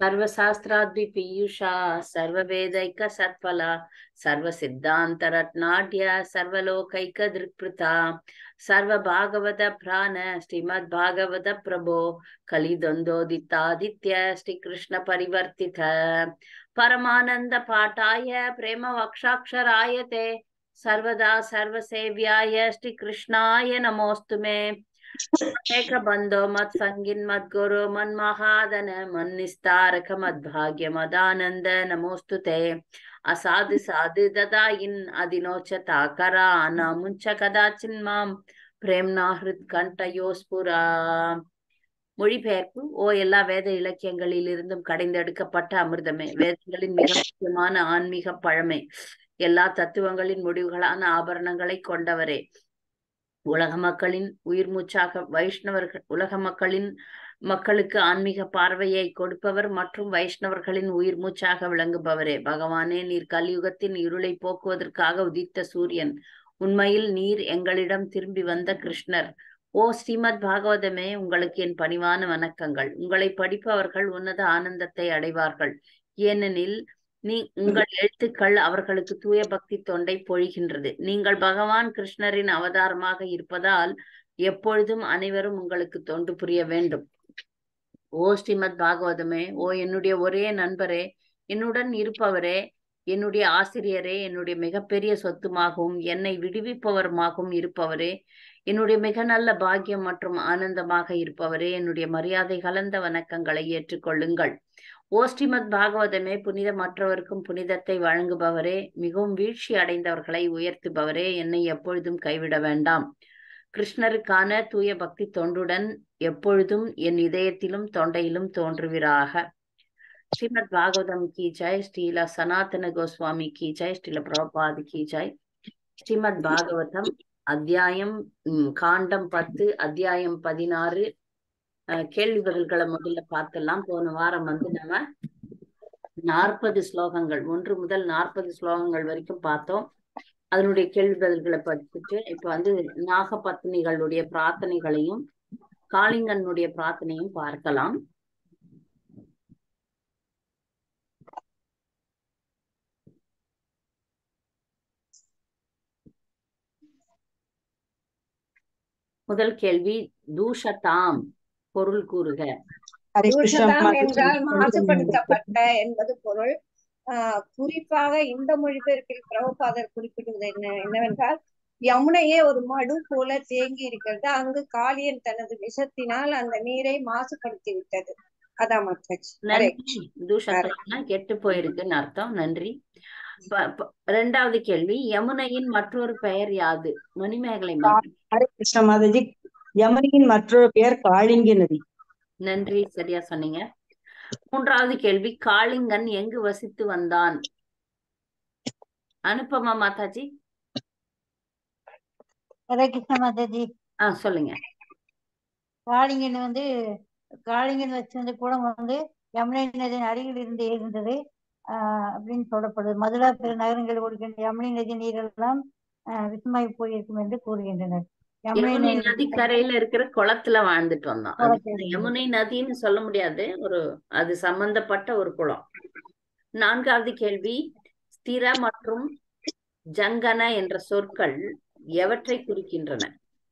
सर्वशास्त्राद्विपीयूषा सर्ववेदैकसत्फला सर्वसिद्धान्तरत्नाढ्य सर्वलोकैकदृक्पृता सर्वभागवतप्राण श्रीमद्भागवत प्रभो कलिद्वन्द्वोदितादित्य श्रीकृष्णपरिवर्तित परमानन्दपाठाय प्रेमवक्षाक्षराय ते सर्वदा सर्वसेव्याय श्रीकृष्णाय नमोऽस्तु मे ಏಕಬಂಧೋ ಮತ್ ಸಂಗಿನ್ ಮತ್ ಗುರು ಮನ್ಮಹಾದನ ಮನ್ನಿಸ್ತಾರಕ ಮದ್ಭಾಗ್ಯ ಮದಾನಂದ ನಮೋಸ್ತುತೆ ಅಸಾಧು ಸಾಧು ದದಾಯಿನ್ ಅದಿನೋಚತಾಕರ ನ ಮುಂಚ கதாச்சின் மாம் பிரேம்னா ஹிருத் கண்டயோஸ்புரா மொழிபெயர்ப்பு ஓ எல்லா வேத இலக்கியங்களில் இருந்தும் கடைந்தெடுக்கப்பட்ட அமிர்தமே வேதங்களின் மிக முக்கியமான ஆன்மீக பழமை எல்லா தத்துவங்களின் முடிவுகளான ஆபரணங்களை கொண்டவரே உலக மக்களின் உயிர் மூச்சாக வைஷ்ணவர்கள் உலக மக்களின் மக்களுக்கு ஆன்மீக பார்வையை கொடுப்பவர் மற்றும் வைஷ்ணவர்களின் உயிர் மூச்சாக விளங்குபவரே பகவானே நீர் கலியுகத்தின் இருளை போக்குவதற்காக உதித்த சூரியன் உண்மையில் நீர் எங்களிடம் திரும்பி வந்த கிருஷ்ணர் ஓ ஸ்ரீமத் பாகவதமே உங்களுக்கு என் பணிவான வணக்கங்கள் உங்களை படிப்பவர்கள் உன்னத ஆனந்தத்தை அடைவார்கள் ஏனெனில் நீ உங்கள் எழுத்துக்கள் அவர்களுக்கு தூய பக்தி தொண்டை பொழிகின்றது நீங்கள் பகவான் கிருஷ்ணரின் அவதாரமாக இருப்பதால் எப்பொழுதும் அனைவரும் உங்களுக்கு தொண்டு புரிய வேண்டும் ஓ ஸ்ரீமத் பாகவதமே ஓ என்னுடைய ஒரே நண்பரே என்னுடன் இருப்பவரே என்னுடைய ஆசிரியரே என்னுடைய மிகப்பெரிய சொத்துமாகவும் என்னை விடுவிப்பவருமாகவும் இருப்பவரே என்னுடைய மிக நல்ல பாக்கியம் மற்றும் ஆனந்தமாக இருப்பவரே என்னுடைய மரியாதை கலந்த வணக்கங்களை ஏற்றுக்கொள்ளுங்கள் ஓ ஸ்ரீமத் பாகவதமே புனிதமற்றவருக்கும் புனிதத்தை வழங்குபவரே மிகவும் வீழ்ச்சி அடைந்தவர்களை உயர்த்துபவரே என்னை எப்பொழுதும் கைவிட வேண்டாம் கிருஷ்ணருக்கான தூய பக்தி தொண்டுடன் எப்பொழுதும் என் இதயத்திலும் தொண்டையிலும் தோன்றுவீராக ஸ்ரீமத் பாகவதம் கி ஜெய் ஸ்ரீல சனாதன கோஸ்வாமி கி ஜெய் ஸ்ரீல பிரபாதி கி ஜெய் ஸ்ரீமத் பாகவதம் அத்தியாயம் காண்டம் பத்து அத்தியாயம் பதினாறு கேள்வி பதில்களை முதல்ல பார்த்துலாம் போன வாரம் வந்து நம்ம நாற்பது ஸ்லோகங்கள் ஒன்று முதல் நாற்பது ஸ்லோகங்கள் வரைக்கும் பார்த்தோம் அதனுடைய கேள்வி பதில்களை படிச்சுட்டு இப்ப வந்து நாகபத்னிகளுடைய பிரார்த்தனைகளையும் காளிங்கனுடைய பிரார்த்தனையும் பார்க்கலாம் முதல் கேள்வி தூஷதாம் பொருள் கூறுக தூஷதாம் என்றால் மாசுபடுத்தப்பட்ட என்பது பொருள் ஆஹ் குறிப்பாக இந்த மொழிபெயர்ப்பில் பிரபுபாதர் குறிப்பிடுவது என்ன என்னவென்றால் யமுனையே ஒரு மடு போல தேங்கி இருக்கிறது அங்கு காளியன் தனது விஷத்தினால் அந்த நீரை மாசுபடுத்தி விட்டது அதான் நன்றி தூஷத்தம்னா கெட்டு போயிருக்குன்னு அர்த்தம் நன்றி ரெண்டாவது கேள்வி யமுனையின் மற்றொரு பெயர் யாது மணிமேகலை ஹரே கிருஷ்ண மாதாஜி யமுனையின் மற்றொரு பெயர் காளிங்கி நதி நன்றி சரியா சொன்னீங்க மூன்றாவது கேள்வி காளிங்கன் எங்கு வசித்து வந்தான் அனுப்பமா மாதாஜி ஹரே கிருஷ்ண மாதாஜி ஆஹ் சொல்லுங்க காளிங்கன் வந்து காளிங்கன் வச்சிருந்த குளம் வந்து யமுனை நதியின் அருகில் இருந்து இருந்தது ஆஹ் அப்படின்னு சொல்லப்படுது மதுரா பிற நகரங்களில் ஓடுகின்ற யமுனை நதி நீரெல்லாம் விஷமாய் போயிருக்கும் என்று கூறுகின்றனர் யமுனை நதி கரையில இருக்கிற குளத்துல வாழ்ந்துட்டு வந்தான் யமுனை நதின்னு சொல்ல முடியாது ஒரு அது சம்பந்தப்பட்ட ஒரு குளம் நான்காவது கேள்வி ஸ்திர மற்றும் ஜங்கன என்ற சொற்கள் எவற்றை குறிக்கின்றன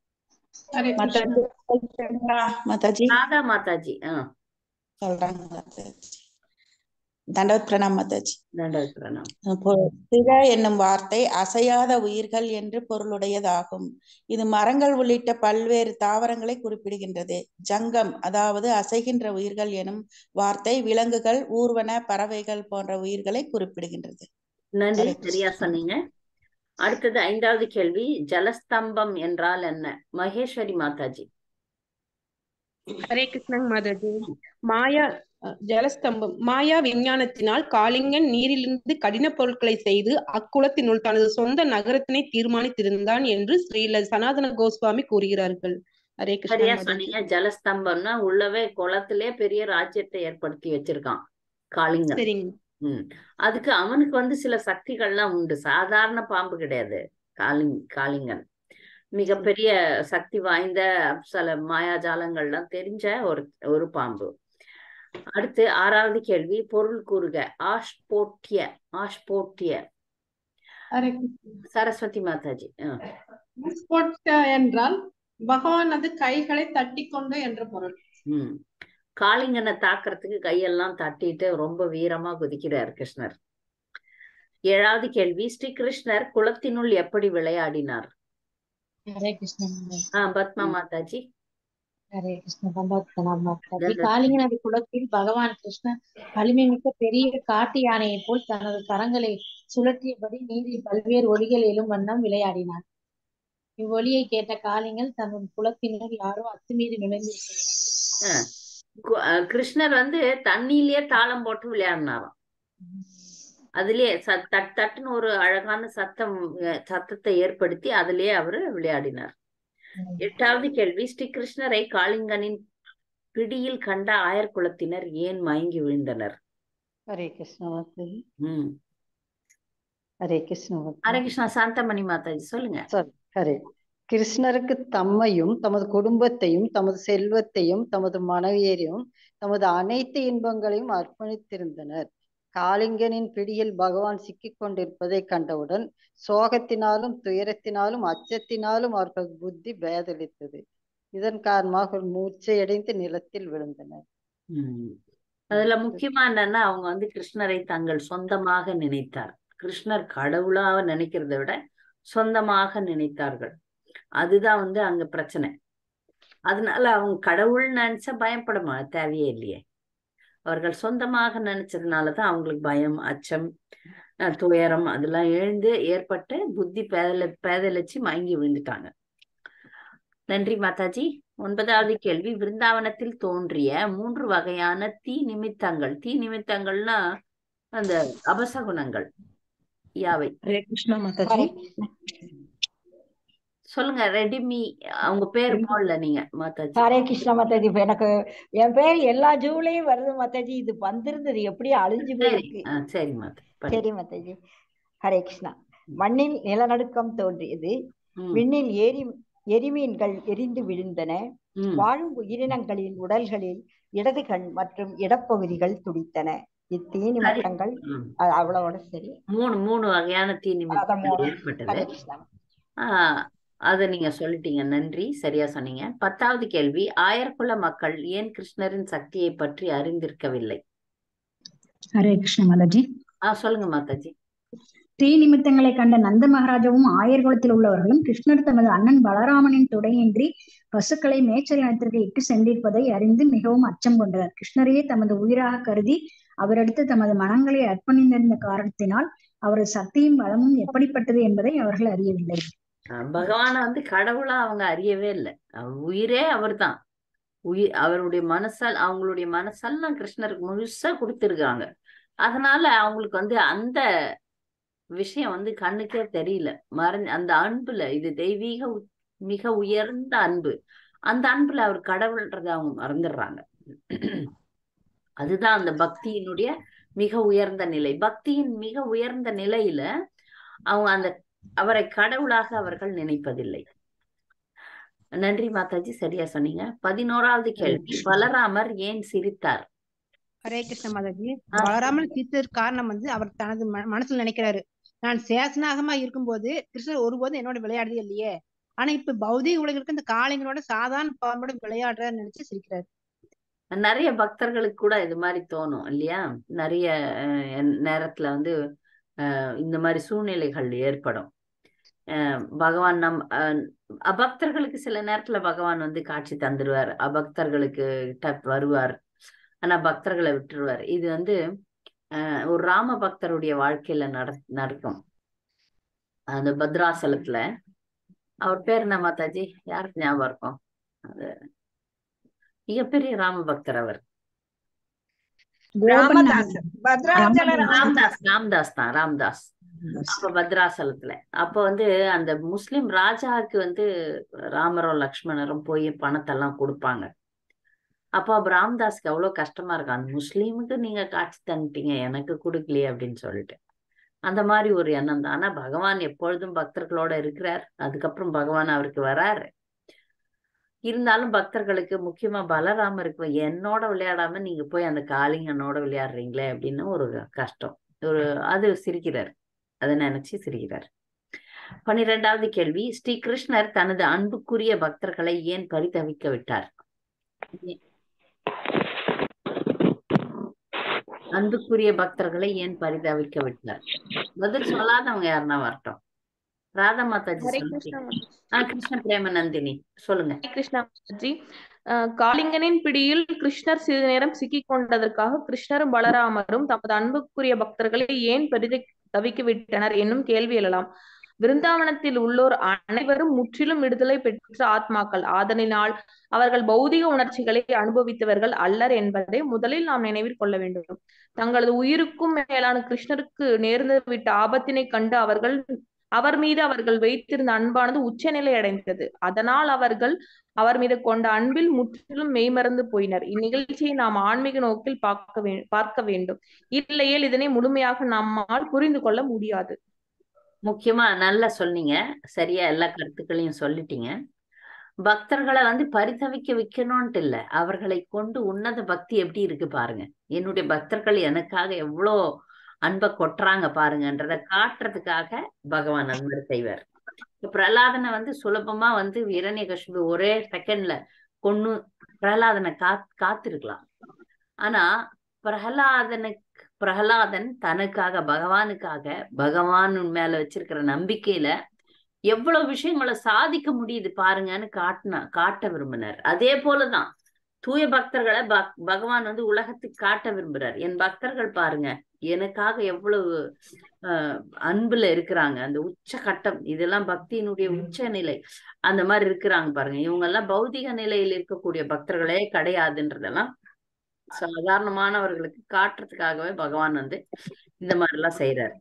மாதாஜி ராதா மாதாஜி ஆஹ் சொல்றாங்க மாதாஜி தண்டவத் பிரணாம் மாதாஜி தண்டவத் பிரணாம் சிர என்னும் வார்த்தை அசையாத உயிர்கள் என்று பொருளுடையதாகும் இது மரங்கள் உள்ளிட்ட பல்வேறு தாவரங்களை குறிப்பிடுகின்றது ஜங்கம் அதாவது அசைகின்ற உயிர்கள் எனும் வார்த்தை விலங்குகள் ஊர்வன பறவைகள் போன்ற உயிர்களை குறிப்பிடுகின்றது நன்றி சரியா சொன்னீங்க அடுத்தது ஐந்தாவது கேள்வி ஜலஸ்தம்பம் என்றால் என்ன மகேஸ்வரி மாதாஜி ஹரே கிருஷ்ணன் மாதாஜி மாயா ஜலஸ்தம்பம் மாயா விஞ்ஞானத்தினால் காளிங்கன் நீரிலிருந்து கடின பொருட்களை செய்து அக்குளத்தினுள் தனது சொந்த நகரத்தினை தீர்மானித்திருந்தான் என்று ஸ்ரீல சனாதன கோஸ்வாமி கூறுகிறார்கள் ஹரே சரியா கிருஷ்ணன் சொன்னீங்க ஜலஸ்தம்பம்னா உள்ளவே குளத்திலே பெரிய ராஜ்யத்தை ஏற்படுத்தி வச்சிருக்கான் காளிங்கன் சரிங்க உம் அதுக்கு அவனுக்கு வந்து சில சக்திகள்லாம் உண்டு சாதாரண பாம்பு கிடையாது காளிங் காளிங்கன் மிகப்பெரிய சக்தி வாய்ந்த சில மாயாஜாலங்கள்லாம் தெரிஞ்ச ஒரு ஒரு பாம்பு அடுத்து ஆறாவது கேள்வி பொருள் கூறுக ஆஷ்போட்டிய ஆஷ்போட்டிய ஹரே சரஸ்வதி மாதாஜி ஆ. கிருஷ்ணா என்றால் பகவானது கைகளை தட்டி கொண்டு என்ற பொருள் ம் காளிங்கனை தாக்குறதுக்கு கையெல்லாம் தட்டிட்டு ரொம்ப வீரமா குதிக்கிறார் கிருஷ்ணர் ஏழாவது கேள்வி ஸ்ரீ கிருஷ்ணர் குளத்தினுள் எப்படி விளையாடினார் ஹரே கிருஷ்ண மாதாஜி ஆஹ் பத்மா மாதாஜி ஹரே கிருஷ்ண பகவத்கனா மாதாஜி நல்லது. காளிங்கனது குலத்தில் பகவான் கிருஷ்ணர் வலிமை மிக்க பெரிய காட்டு யானையைப் போல் தனது கரங்களை சுழற்றியபடி நீரில் பல்வேறு ஒலிகள் எழும் வண்ணம் விளையாடினார் இவ்வொலியை கேட்ட காளிங்கன் தன் குலத்தினர் யாரோ அத்துமீறி நுழைந்து ஆஹ் கு- அஹ் கிருஷ்ணர் வந்து தண்ணியிலேயே தாளம் போட்டு விளையாடினாராம் அதுலயே ச- தட் தட்டுன்னு ஒரு அழகான சத்தம் அஹ் சத்தத்தை ஏற்படுத்தி அதுலயே அவரு விளையாடினார் எட்டாவது கேள்வி ஸ்ரீ கிருஷ்ணரை காளிங்கனின் பிடியில் கண்ட ஆயர் குலத்தினர் ஏன் மயங்கி விழுந்தனர் ஹரே கிருஷ்ண மாதாஜி ம் ஹரே கிருஷ்ண மாதாஜி ஹரே கிருஷ்ணா சாந்தமணி மாதாஜி சொல்லுங்க சாரி ஹரே கிருஷ்ணருக்கு தம்மையும் தமது குடும்பத்தையும் தமது செல்வத்தையும் தமது மனைவியரையும் தமது அனைத்து இன்பங்களையும் அர்ப்பணித்திருந்தனர் காளிங்கனின் பிடியில் பகவான் சிக்கிக் கொண்டிருப்பதை கண்டவுடன் சோகத்தினாலும் துயரத்தினாலும் அச்சத்தினாலும் அவர்கள் புத்தி பேதலித்தது இதன் காரணமாக அவர்கள் மூர்ச்சையடைந்து நிலத்தில் விழுந்தனர் ம். அதுல முக்கியமா என்னன்னா அவங்க வந்து கிருஷ்ணரை தங்கள் சொந்தமாக நினைத்தார் கிருஷ்ணர் கடவுளாக நினைக்கிறதை விட சொந்தமாக நினைத்தார்கள் அதுதான் வந்து அங்க பிரச்சனை அதனால அவங்க கடவுள் நினைச்சா பயப்பட மா- தேவையே இல்லையே அவர்கள் சொந்தமாக நினைச்சதுனாலதான் அவங்களுக்கு பயம் அச்சம் அஹ், துயரம் அதெல்லாம் எழுந்து ஏற்பட்டு புத்தி பேதல பேதலிச்சு மயங்கி விழுந்துட்டாங்க நன்றி மாதாஜி ஒன்பதாவது கேள்வி விருந்தாவனத்தில் தோன்றிய மூன்று வகையான தீ நிமித்தங்கள் தீ நிமித்தங்கள்னா அந்த அபசகுணங்கள் யாவை ஹரே கிருஷ்ணா மாதாஜி சொல்லுங்க ரெடிமி அவங்க பேர் போடல நீங்க மாதாஜி ஹரே கிருஷ்ணா மாதாஜி இப்ப எனக்கு என் பேர் எல்லா ஜூலையும் வருது மாதாஜி இது வந்திருந்தது எப்படி அழிஞ்சு சரி போயிருக்கு ஆ, சரி மாதா படி சரி மாதாஜி ஹரே கிருஷ்ணா மண்ணில் நிலநடுக்கம் தோன்றியது ம் விண்ணில் ஏரி எரிமீன்கள் எரிந்து விழுந்தன ம் வாழும் உயிரினங்களின் உடல்களில் இடது கண் மற்றும் இடப்பகுதிகள் துடித்தன இத்தீ சரி நிமித்தங்கள் ம். அ- அவ்வளவோட சரி மூணு மூணு வகையான தீ அத நிமித்தங்கள் மூணு ஏற்பட்டது ஹரே கிருஷ்ணா ஆஹ் அத நீங்க சொல்லிட்டீங்க நன்றி சரியா சொன்னீங்க பத்தாவது கேள்வி ஆயர்குல மக்கள் ஏன் கிருஷ்ணரின் சக்தியை பற்றி அறிந்திருக்கவில்லை ஹரே கிருஷ்ண மாதாஜி ஆஹ் சொல்லுங்க மாதாஜி தீ நிமித்தங்களை கண்ட நந்த மகாராஜாவும் ஆயர் குலத்தில் உள்ளவர்களும் கிருஷ்ணர் தமது அண்ணன் பலராமனின் துணையின்றி பசுக்களை மேய்ச்சல் நிலத்திற்கு இட்டு சென்றிருப்பதை அறிந்து மிகவும் அச்சம் கொண்டனர் கிருஷ்ணரையே தமது உயிராக கருதி அவரடுத்து தமது மனங்களை அர்ப்பணித்திருந்த காரணத்தினால் அவரது சக்தியும் பலமும் எப்படிப்பட்டது என்பதை அவர்கள் அறியவில்லை ஆஹ் பகவானை வந்து கடவுளா அவங்க அறியவே இல்லை உயிரே அவர்தான் உயிர் அவருடைய மனசால் அவங்களுடைய மனசெல்லாம் கிருஷ்ணருக்கு முழுசா கொடுத்திருக்காங்க அதனால அவங்களுக்கு வந்து அந்த விஷயம் வந்து கண்ணுக்கே தெரியல மறைஞ்ச அந்த அன்புல இது தெய்வீக உ- மிக உயர்ந்த அன்பு அந்த அன்புல அவர் கடவுள்ன்றதை அவங்க மறந்துடுறாங்க அதுதான் அந்த பக்தியினுடைய மிக உயர்ந்த நிலை பக்தியின் மிக உயர்ந்த நிலையில அவங்க அந்த அவரை கடவுளாக அவர்கள் நினைப்பதில்லை நன்றி மாதாஜி சரியா சொன்னீங்க பதினோராவது கேள்வி பலராமர் ஏன் சிரித்தார் ஹரே கிருஷ்ண மாதாஜி ஆ, பலராமன் தீர்த்ததற்கு காரணம் வந்து அவர் தனது ம- மனசுல நினைக்கிறாரு நான் சேசனாகமா இருக்கும்போது கிருஷ்ணர் ஒருபோதும் என்னோட விளையாடுதே இல்லையே ஆனா இப்ப பௌதிக உலகிற்கு இந்த காளைங்களோட சாதாரண பாம்போட விளையாடுறாரு நினைச்சு சிரிக்கிறாரு நிறைய பக்தர்களுக்கு கூட இது மாதிரி தோணும் இல்லையா நிறைய அஹ், என் நேரத்துல வந்து அஹ், இந்த மாதிரி சூழ்நிலைகள் ஏற்படும் அஹ், பகவான் நம் அஹ், அபக்தர்களுக்கு சில நேரத்துல பகவான் வந்து காட்சி தந்துருவார் அபக்தர்களுக்கு கிட்ட வருவார் ஆனா பக்தர்களை விட்டுருவார் இது வந்து அஹ், ஒரு ராம பக்தருடைய வாழ்க்கையில நட நடக்கும் அந்த பத்ராசலத்துல அவர் பேர் என்ன மாதாஜி யாருக்கு ஞாபகம் இருக்கும் அது மிகப்பெரிய ராம பக்தர் அவர் ராமதாசர் பத்ராச்சல ராமதாஸ் ராம்தாஸ் ராம்தாஸ் தான் ராம்தாஸ் அப்ப பத்ராசலத்துல அப்ப வந்து அந்த முஸ்லிம் ராஜாவுக்கு வந்து ராமரும் லக்ஷ்மணரும் போய் பணத்தெல்லாம் கொடுப்பாங்க அப்போ அப்ப ராம்தாஸ்க்கு அவ்வளவு கஷ்டமா இருக்கும் அந்த முஸ்லீமுக்கு நீங்க காட்சி தந்துட்டீங்க எனக்கு கொடுக்கலையே அப்படின்னு சொல்லிட்டு அந்த மாதிரி ஒரு எண்ணம் தான் ஆனா பகவான் எப்பொழுதும் பக்தர்களோட இருக்கிறார் அதுக்கப்புறம் பகவான் அவருக்கு வராரு இருந்தாலும் பக்தர்களுக்கு முக்கியமா பலராமருக்கு என்னோட விளையாடாம நீங்க போய் அந்த காளிங்கனோட விளையாடுறீங்களே அப்படின்னு ஒரு கஷ்டம் ஒரு அது சிரிக்கிறார் அதை நினைச்சு சிரிக்கிறார் பனிரெண்டாவது கேள்வி ஸ்ரீ கிருஷ்ணர் தனது அன்புக்குரிய பக்தர்களை ஏன் பரிதவிக்க விட்டார் அன்புக்குரிய பக்தர்களை ஏன் பரிதவிக்க விட்டார் பதில் சொல்லாதவங்க யாருன்னா வரட்டும் ராதா மாதாஜி ஹரே சொல்லுங்க கிருஷ்ணா ஆஹ் கிருஷ்ண பிரேம நந்தினி சொல்லுங்க ஹரே கிருஷ்ணா மாதாஜி அஹ் காளிங்கனின் பிடியில் கிருஷ்ணர் சிறிது நேரம் சிக்கிக் கொண்டதற்காக கிருஷ்ணரும் பலராமரும் தமது அன்புக்குரிய பக்தர்களை ஏன் பெரிது தவிக்க விட்டனர் என்னும் கேள்வி எழலாம் விருந்தாவனத்தில் உள்ளோர் அனைவரும் முற்றிலும் விடுதலை பெற்ற ஆத்மாக்கள் ஆதலினால் அவர்கள் பௌதிக உணர்ச்சிகளை அனுபவித்தவர்கள் அல்லர் என்பதை முதலில் நாம் நினைவில் கொள்ள வேண்டும் தங்களது உயிருக்கும் மேலான கிருஷ்ணருக்கு நேர்ந்து விட்ட ஆபத்தினை கண்டு அவர்கள் அவர் மீது அவர்கள் வைத்திருந்த அன்பானது உச்சநிலை அடைந்தது அதனால் அவர்கள் அவர் மீது கொண்ட அன்பில் முற்றிலும் மெய்மறந்து போயினர் இந்நிகழ்ச்சியை நாம் ஆன்மீக நோக்கில் பார்க்க வே பார்க்க வேண்டும் இல்லையேல் இதனை முழுமையாக நம்மால் புரிந்து கொள்ள முடியாது முக்கியமா நல்லா சொன்னீங்க சரியா எல்லா கருத்துக்களையும் சொல்லிட்டீங்க பக்தர்களை வந்து பரிதவிக்க வைக்கணும்ட்டு இல்ல அவர்களை கொண்டு உன்னத பக்தி எப்படி இருக்கு பாருங்க என்னுடைய பக்தர்கள் எனக்காக எவ்வளோ அன்பை கொட்டுறாங்க பாருங்கன்றத காட்டுறதுக்காக பகவான் அந்த மாதிரி செய்வார் இப்ப பிரகலாதனை வந்து சுலபமா வந்து இரண்யகசிபு ஒரே செகண்ட்ல கொன்னு பிரகலாதனை கா காத்திருக்கலாம் ஆனா பிரகலாதனுக்கு பிரகலாதன் தனக்காக பகவானுக்காக பகவான் மேல வச்சிருக்கிற நம்பிக்கையில எவ்வளவு விஷயங்களை சாதிக்க முடியுது பாருங்கன்னு காட்டினா காட்ட விரும்பினார் அதே போலதான் தூய பக்தர்களை பக் பகவான் வந்து உலகத்துக்கு காட்ட விரும்புறார் என் பக்தர்கள் பாருங்க எனக்காக எவ்வளவு அஹ் அன்புல இருக்கிறாங்க அந்த உச்ச கட்டம் இதெல்லாம் பக்தியினுடைய உச்ச நிலை அந்த மாதிரி இருக்கிறாங்க பாருங்க இவங்க எல்லாம் பௌதிக நிலையில் இருக்கக்கூடிய பக்தர்களே கிடையாதுன்றதெல்லாம் சாதாரணமானவர்களுக்கு காட்டுறதுக்காகவே பகவான் வந்து இந்த மாதிரி எல்லாம் செய்யறாரு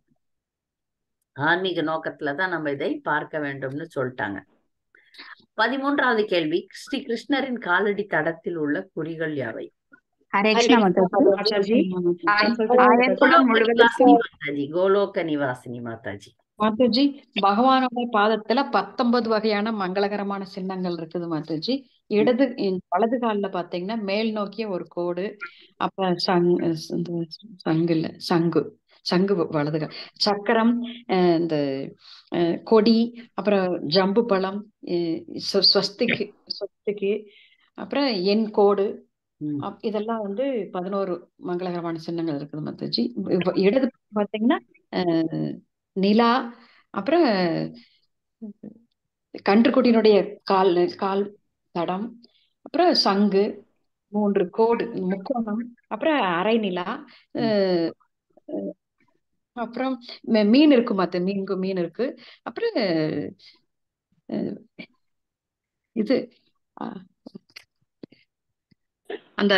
ஆன்மீக நோக்கத்துலதான் நம்ம இதை பார்க்க வேண்டும்னு சொல்லிட்டாங்க பதிமூன்றாவது கேள்வி ஸ்ரீ கிருஷ்ணரின் காலடி தடத்தில் உள்ள குறிகள் யாவை ஹரே கிருஷ்ணா மாதாஜி கோலோக நிவாசினி மாதாஜி கோலோக நிவாசினி மாதாஜி மாதாஜி பகவானோட பாதத்துல பத்தொன்பது வகையான மங்களகரமான சின்னங்கள் இருக்குது மாதாஜி இடது இந்த வலது கால்ல பாத்தீங்கன்னா மேல் நோக்கிய ஒரு கோடு அப்ப சங் இந்த சங்கு இல்ல சங்கு சங்கு வலது கால் சக்கரம் அஹ் இந்த அஹ் கொடி அப்புறம் ஜம்பு பழம் அஹ் ஸ்வ- ஸ்வஸ்திக்கு ஸ்வஸ்திக்கு அப்புறம் என் கோடு ம். அப்- இதெல்லாம் வந்து பதினோரு மங்களகரமான சின்னங்கள் இருக்குது மாதாஜி இவ- இடது பக்கம் பாத்தீங்கன்னா அஹ் நிலா அப்புறம் கன்றுக்குட்டியினுடைய கால் கால் தடம் அப்புறம் சங்கு மூன்று கோடு முக்கோணம் அப்புறம் அரை நிலா அஹ் அஹ் அப்புறம் மீ- மீன் இருக்கு மத்த மீன் மீன் இருக்கு அப்புறம் அஹ் இது அஹ் அந்த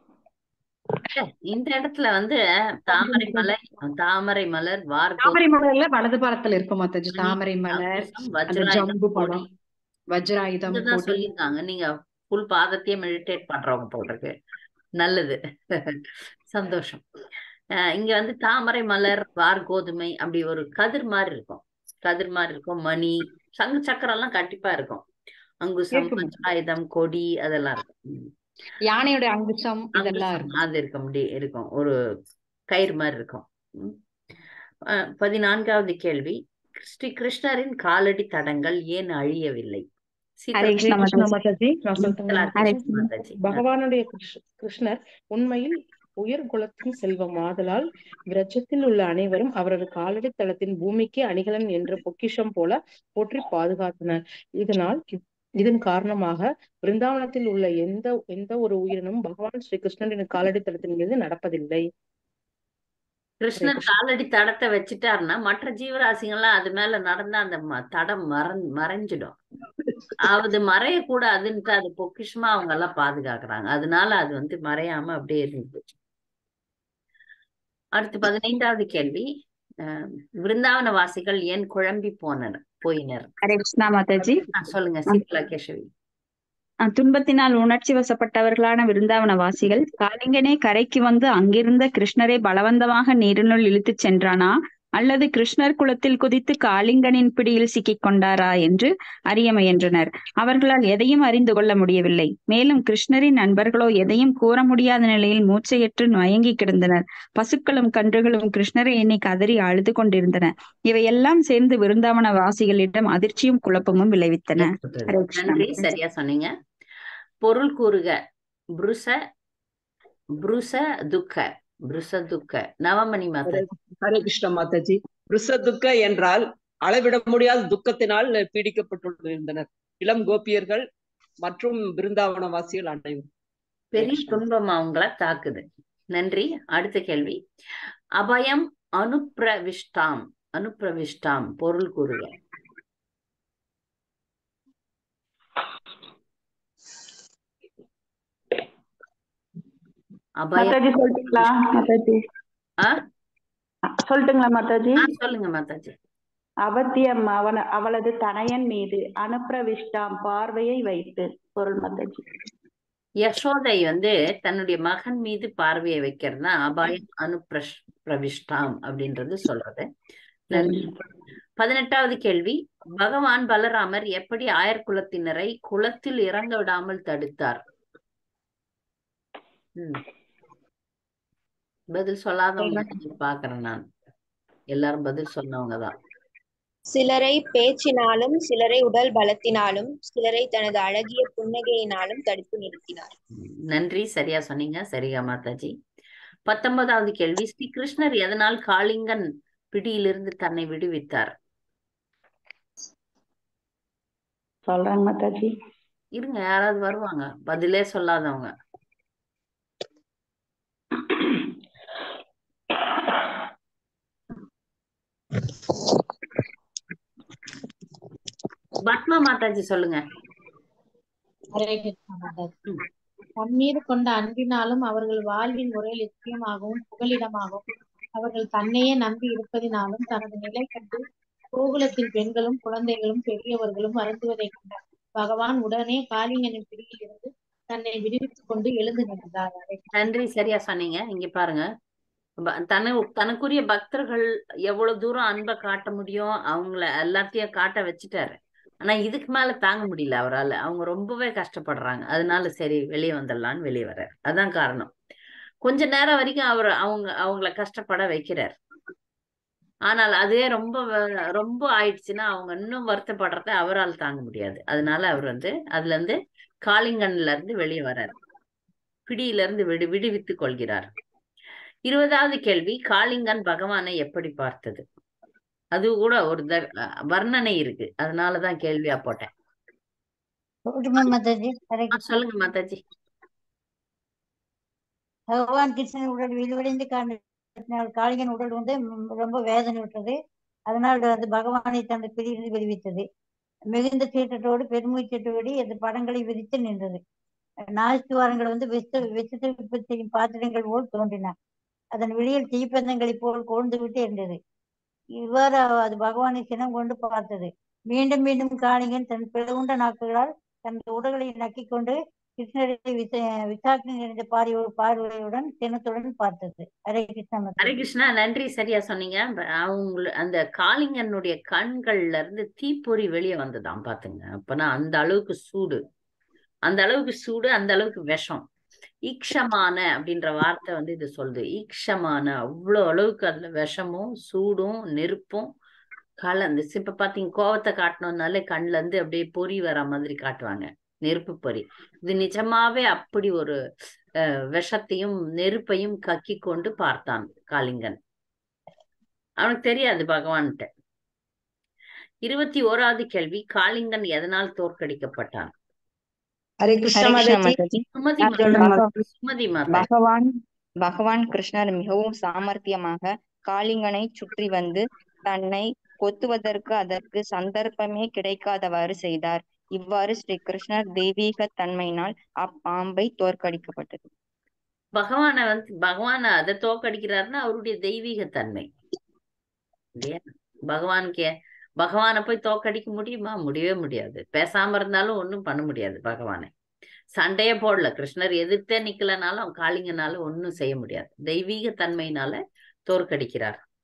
இந்த இடத்துல வந்து தாமரை மலர் தாமரை மலர் வார்கோ தாமரை மலர்ல வலது பாரத்துல இருக்கும் மாதாஜி மணி தாமரை மலர் அங்குசம் அந்த வஜ்ராயுதம் ஜம்பு கொடி பழம் வஜ்ராயுதம் இங்கதான் கொடி சொல்லியிருக்காங்க நீங்க ஃபுல் பாதத்தையே மெடிடேட் பண்றவங்க போல் இருக்கு நல்லது சந்தோஷம் அஹ் இங்க வந்து தாமரை மலர் வார் கோதுமை அப்படி ஒரு கதிர் மாதிரி இருக்கும் கதிர் மாதிரி இருக்கும் மணி சங்கு சக்கரம் எல்லாம் கண்டிப்பா இருக்கும் அங்குசம் இருக்கும் வஜ்ராயுதம் கொடி அதெல்லாம் இருக்கும் ம். யானையோட அங்குசம் இதெல்லாம் அங்குசம் இருக்கும் அது இருக்கும் அப்படி இருக்கும் ஒரு கயிறு மாதிரி இருக்கும் ம். அஹ் பதினான்காவது கேள்வி ஸ்ரீ கிருஷ்ணரின் காலடி தடங்கள் ஏன் அழியவில்லை ஹரே சீதா கிருஷ்ணா கிருஷ்ண மாதாஜி மாதாஜி நான் சொல்லட்டுங்களா சீதலா ஹரே கிருஷ்ண மாதாஜி அஹ் பகவானுடைய கிருஷ்- கிருஷ்ணர் உண்மையில் உயர் குலத்தின் செல்வம் ஆதலால் விரஜத்தில் உள்ள அனைவரும் அவரது காலடி தளத்தின் பூமிக்கு அணிகலன் என்ற பொக்கிஷம் போல போற்றி பாதுகாத்தனர் இதனால் இ- இதன் காரணமாக பிருந்தாவனத்தில் உள்ள எந்த எந்த ஒரு உயிரினும் பகவான் ஸ்ரீ கிருஷ்ணரின் காலடி தளத்தின் மீது நடப்பதில்லை ஹரே கிருஷ்ணர் கிருஷ்ணா காலடி தடத்தை வச்சுட்டாருன்னா மற்ற ஜீவராசிகள்லாம் அது மேல நடந்தா அந்த ம- தடம் மறந் மறைஞ்சிடும் அது மறையக்கூடாதுன்ட்டு அது பொக்கிஷமா அவங்க எல்லாம் பாதுகாக்கிறாங்க அதனால அது வந்து மறையாம அப்படியே இருந்தது அடுத்து பதினைந்தாவது கேள்வி அஹ் விருந்தாவன வாசிகள் ஏன் குழம்பி போனர் போயினர் ஹரே கிருஷ்ணா மாதாஜி ஆ, சொல்லுங்க சீதலா கேசவி அஹ் துன்பத்தினால் உணர்ச்சி வசப்பட்டவர்களான விருந்தாவன வாசிகள் காளிங்கனே கரைக்கு வந்து அங்கிருந்த கிருஷ்ணரை பலவந்தமாக நீரினுள் இழுத்துச் சென்றானா அல்லது கிருஷ்ணர் குளத்தில் குதித்து காளிங்கனின் பிடியில் சிக்கிக் கொண்டாரா என்று அறிய முயன்றனர் அவர்களால் எதையும் அறிந்து கொள்ள முடியவில்லை மேலும் கிருஷ்ணரின் நண்பர்களோ எதையும் கூற முடியாத நிலையில் மூச்சையற்று மயங்கி கிடந்தனர் பசுக்களும் கன்றுகளும் கிருஷ்ணரை எண்ணி கதறி அழுது கொண்டிருந்தன இவையெல்லாம் சேர்ந்து விருந்தாவன வாசிகளிடம் அதிர்ச்சியும் குழப்பமும் விளைவித்தன ஹரே கிருஷ்ணா நன்றி சரியா சொன்னீங்க பொருள் கூறுக புருஷ புருஷ துக்க புருஷ துக்க நவமணி மாதா ஹரே கிருஷ்ண மாதாஜி ருஷ துக்க என்றால் அளவிட முடியாத துக்கத்தினால் பீடிக்கப்பட்டிருந்தனர் இளம் கோபியர்கள் மற்றும் பிருந்தாவனவாசிகள் அனைவரும் பெரிய துன்பம் அவங்கள தாக்குது நன்றி அடுத்த கேள்வி அபயம் அனுப்பிரவிஷ்டாம் அனுப்பிரவிஷ்டாம் பொருள் கூறுக அபயம் மாதாஜி சொல்லிட்டீங்களா மாதாஜி ஆ சொல்லட்டுங்களா மாதாஜி ஆ, சொல்லுங்க மாதாஜி அவத்தியம் அவன அவளது தனையன் மீது அனுப்பிரவிஷ்டாம் பார்வையை வைத்து பொருள் மாதாஜி யசோதை வந்து தன்னுடைய மகன் மீது பார்வையை வைக்கிறதுனா அபாயம் அனுப்பிரஷ் பிரவிஷ்டாம் அப்படின்றது சொல்றது நன்றி பதினெட்டாவது கேள்வி பகவான் பலராமர் எப்படி ஆயர் குலத்தினரை குளத்தில் இறங்க விடாமல் தடுத்தார் ம். பதில் சொல்லாதவங்க பாக்குறேன் நான் எல்லாரும் பதில் சொன்னவங்க தான் சிலரை பேச்சினாலும் சிலரை உடல் பலத்தினாலும் சிலரை தனது அழகிய புன்னகையினாலும் தடுத்து நிறுத்தினார் நன்றி சரியா சொன்னீங்க சரியா மாதாஜி பத்தொன்பதாவது கேள்வி ஸ்ரீ கிருஷ்ணர் எதனால் காளிங்கன் பிடியிலிருந்து தன்னை விடுவித்தார் சொல்றேங்க மாதாஜி இருங்க யாராவது வருவாங்க பதிலே சொல்லாதவங்க பத்மா மாதாஜி சொல்லுங்க ஹரே கிருஷ்ணா மாதாஜி தன் மீது கொண்ட அன்பினாலும் அவர்கள் வாழ்வின் ஒரே லட்சியமாகவும் புகலிடமாகவும் அவர்கள் தன்னையே நம்பி இருப்பதினாலும் தனது நிலை கண்டு கோகுலத்தின் பெண்களும் குழந்தைகளும் பெரியவர்களும் வருந்துவதைக் கண்டார் பகவான் உடனே காளிங்கனின் பிடியில் இருந்து தன்னை விடுவித்துக் கொண்டு எழுந்து நின்றார் ஹரே கிருஷ்ணா. நன்றி சரியா சொன்னீங்க இங்க பாருங்க ப- தன தனக்குரிய பக்தர்கள் எவ்வளவு தூரம் அன்பை காட்ட முடியும் அவங்கள எல்லாத்தையும் காட்ட வச்சுட்டாரு ஆனா இதுக்கு மேல தாங்க முடியல அவரால அவங்க ரொம்பவே கஷ்டப்படுறாங்க அதனால சரி வெளியே வந்துடலான்னு வெளியே வர்றாரு அதான் காரணம் கொஞ்ச நேரம் வரைக்கும் அவர் அவங்க அவங்கள கஷ்டப்பட வைக்கிறார் ஆனால் அதே ரொம்ப வ- ரொம்ப ஆயிடுச்சுன்னா அவங்க இன்னும் வருத்தப்படுறத அவரால் தாங்க முடியாது அதனால அவர் வந்து அதுல இருந்து காளிங்கன்ல இருந்து வெளியே வர்றாரு பிடியில இருந்து விடு விடுவித்துக் கொள்கிறார் இருபதாவது கேள்வி காளிங்கன் பகவானை எப்படி பார்த்தது அது கூட ஒரு த- வர்ணனை இருக்கு அதனாலதான் கேள்வியா போட்டேன் சொல்லட்டுமா மாதாஜி ஹரே ஆ, கிருஷ்ணா சொல்லுங்க மாதாஜி பகவான் கிருஷ்ணன் உடல் விரிவடைந்து காரணத்தினால் காளிங்கன் உடல் வந்து ம், ரொம்ப வேதனை விட்டது அதனால் அது பகவானை தனது பிடியிலிருந்து விடுவித்தது மிகுந்த சீற்றத்தோடு பெருமூச்சத்தோடு அந்த படங்களை விரித்து நின்றது நாய்த்துவாரங்கள் வந்து விச விசித்திருப்பு செய்யும் பாத்திரங்கள் போல் தோன்றின அதன் வெளியில் தீப்பந்தங்களைப் போல் கொழுந்து விட்டு இருந்தது இவ்வாறு அது பகவானை சினம் கொண்டு பார்த்தது மீண்டும் மீண்டும் காளிங்கன் தன் பிளவுண்ட நாக்குகளால் தனது உடல்களை நக்கிக் கொண்டு கிருஷ்ணரை விச விசாக்னி நிறைந்த பார்வை பார்வையுடன் சினத்துடன் பார்த்தது ஹரே கிருஷ்ணா ஹரே மாதாஜி கிருஷ்ணா நன்றி சரியா சொன்னீங்க ப- அவங்க அந்த காளிங்கனுடைய கண்கள்ல இருந்து தீப்பொறி வெளியே வந்ததாம் பாத்துங்க அப்பனா அந்த அளவுக்கு சூடு அந்த அளவுக்கு சூடு அந்த அளவுக்கு விஷம் ஈக்ஷமான அப்படின்ற வார்த்தை வந்து இது சொல்லுது ஈக்ஷமான அவ்வளோ அளவுக்கு அதுல விஷமும் சூடும் நெருப்பும் கலந்து இப்ப பாத்தீங்க கோவத்தை காட்டணும்னாலே கண்ணுல இருந்து அப்படியே பொறி வர மாதிரி காட்டுவாங்க நெருப்பு பொறி இது நிஜமாவே அப்படி ஒரு அஹ், விஷத்தையும் நெருப்பையும் கக்கி கொண்டு பார்த்தான் காளிங்கன் அவனுக்கு தெரியாது பகவான்கிட்ட இருபத்தி ஓராவது கேள்வி காளிங்கன் எதனால் தோற்கடிக்கப்பட்டான் ஹரே கிருஷ்ண ஹரே கிருஷ்ணா மாதாஜி மாதாஜி சுமதி நான் மாதா சொல்றேன் பக- சுமதி மாதா பகவான் பகவான் கிருஷ்ணர் மிகவும் சாமர்த்தியமாக காளிங்கனை சுற்றி வந்து தன்னை கொத்துவதற்கு அதற்கு சந்தர்ப்பமே கிடைக்காதவாறு செய்தார் இவ்வாறு ஸ்ரீ கிருஷ்ணர் தெய்வீக தன்மையினால் அப்பாம்பை தோற்கடிக்கப்பட்டது பகவானை வந்து பகவானை அதை தோற்கடிக்கிறாருன்னா அவருடைய தெய்வீக தன்மை இல்லையா பகவானுக்கு பகவானை போய் தோற்கடிக்க முடியுமா முடியவே முடியாது பேசாம இருந்தாலும் ஒண்ணும் பண்ண முடியாது பகவானை சண்டையே போடல கிருஷ்ணர் எதிர்த்தே நிக்கலனாலும் காளிங்கனால ஒண்ணும் செய்ய முடியாது தெய்வீக தன்மையினால தோற்கடிக்கிறார்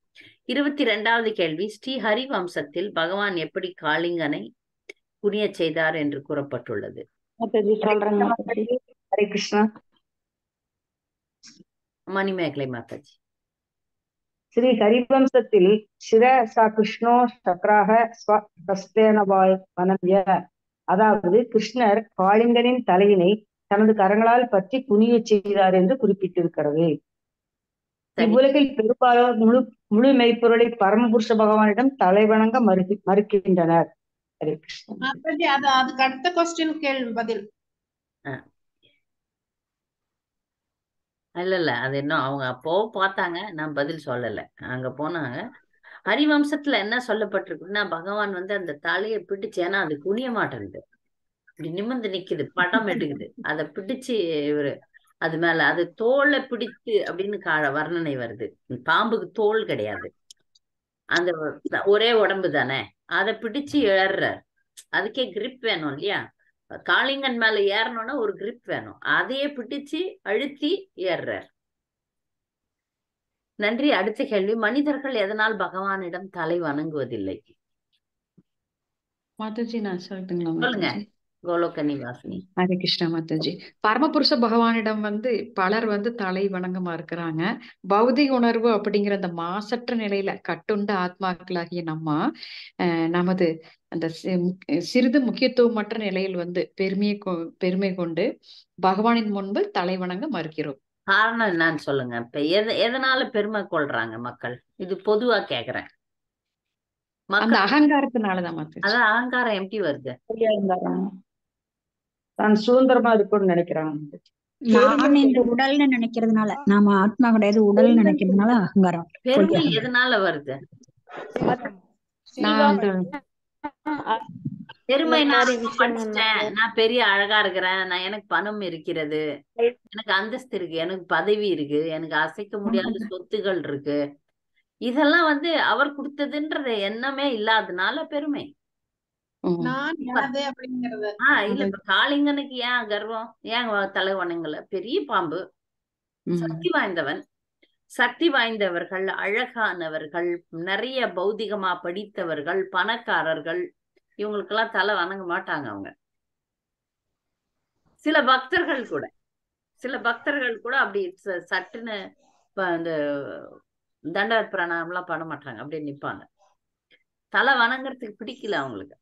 இருபத்தி ரெண்டாவது கேள்வி ஸ்ரீ ஹரிவம்சத்தில் பகவான் எப்படி காளிங்கனை குனியச் செய்தார் என்று கூறப்பட்டுள்ளது மாதாஜி சொல்றேங்க மாதாஜி ஹரே கிருஷ்ணா மணிமேகலை மாதாஜி ஸ்ரீ ஹரிவம்சத்தில் சிர ச கிருஷ்ணோ சக்ராக ஸ்வஸ்தேனவாய் வனம்ய அதாவது கிருஷ்ணர் காளிங்கனின் தலையினை தனது கரங்களால் பற்றி குனியச் செய்தார் என்று குறிப்பிட்டிருக்கிறது இவ்வுலகில் பெரும்பாலோர் முழு முழு மெய்ப்பொருளை பரமபுருஷ பகவானிடம் தலைவணங்க மறுக்கு மறுக்கின்றனர் ஹரே கிருஷ்ணா மாதாஜி அது அதுக்கு அடுத்த கொஸ்டின் கேள்வி பதில் இல்ல இல்ல அது இன்னும் அவங்க அப்போ பார்த்தாங்க நான் பதில் சொல்லல அங்க போனாங்க ஹரிவம்சத்துல என்ன சொல்லப்பட்டிருக்குன்னா பகவான் வந்து அந்த தலையை பிடிச்சு ஏன்னா அது குனிய மாட்டேங்குது இப்படி நிமிர்ந்து நிக்குது படம் எடுக்குது அதை பிடிச்சு இவரு அது மேல அது தோலை பிடித்து அப்படின்னு கா வர்ணனை வருது பாம்புக்கு தோல் கிடையாது அந்த ஒரே உடம்பு தானே அதை பிடிச்சு ஏறுறார் அதுக்கே கிரிப் வேணும் இல்லையா காளிங்கன் மேல ஏறணும்னா ஒரு கிரிப் வேணும் அதையே பிடிச்சு அழுத்தி ஏறுறார் நன்றி அடுத்த கேள்வி மனிதர்கள் எதனால் பகவானிடம் தலை வணங்குவதில்லை மாதாஜி நான் சொல்லட்டுங்களா சொல்லுங்க மாதாஜி கோலோக வாசினி ஹரே கிருஷ்ணா மாதாஜி பரமபுருஷ பகவானிடம் வந்து பலர் வந்து தலை வணங்கமா இருக்கிறாங்க பௌதிக உணர்வு அப்படிங்கிற அந்த மாசற்ற நிலையில கட்டுண்ட ஆத்மாக்களாகிய நம்ம அஹ், நமது அந்த சி- சிறிது முக்கியத்துவமற்ற நிலையில் வந்து பெருமையை கொ- பெருமை கொண்டு பகவானின் முன்பு தலை வணங்க மறுக்கிறோம் காரணம் என்னன்னு சொல்லுங்க இப்ப எத எதனால பெருமை கொள்றாங்க மக்கள் இது பொதுவா கேக்குறேன் அந்த மக்கள் அகங்காரத்தினாலதான் மாதாஜி அதான் அகங்காரம் எப்படி வருது சரியா இருந்தாராம் தான் சுதந்திரமா இருக்கும்னு நினைக்கிறாங்க நான் இந்த உடல்னு நினைக்கிறதுனால நாம ஆத்மா கிடையாது உடல் நினைக்கிறதுனால அகங்காரம் பெருமை கொள்கை எதனால வருது நான் அந்த பெருமை இந்த நான் மாதிரி ரொம்ப விஷயம் படிச்சிட்டேன் வந்து- நான் பெரிய அழகா இருக்கிறேன் நான் எனக்கு பணம் இருக்கிறது எனக்கு அந்தஸ்து இருக்கு எனக்கு பதவி இருக்கு எனக்கு அசைக்க முடியாத சொத்துகள் இருக்கு இதெல்லாம் வந்து அவர் கொடுத்ததுன்ற எண்ணமே இல்லாதனால பெருமை நான் எனது அப்படிங்கறது ஆஹ் இல்ல இப்ப காளிங்கனுக்கு ஏன் கர்வம் ஏன் வ- தலை வணங்கல பெரிய பாம்பு சக்தி வாய்ந்தவன் சக்தி வாய்ந்தவர்கள் அழகானவர்கள் நிறைய பௌதிகமா படித்தவர்கள் பணக்காரர்கள் இவங்களுக்கெல்லாம் தலை வணங்க மாட்டாங்க அவங்க சில பக்தர்கள் கூட சில பக்தர்கள் கூட அப்படி ச- சட்டுன்னு இப்ப இந்த தண்ட பிரணாமம் எல்லாம் பண்ண மாட்டாங்க அப்படியே நிப்பாங்க தலை வணங்குறதுக்கு பிடிக்கல அவங்களுக்கு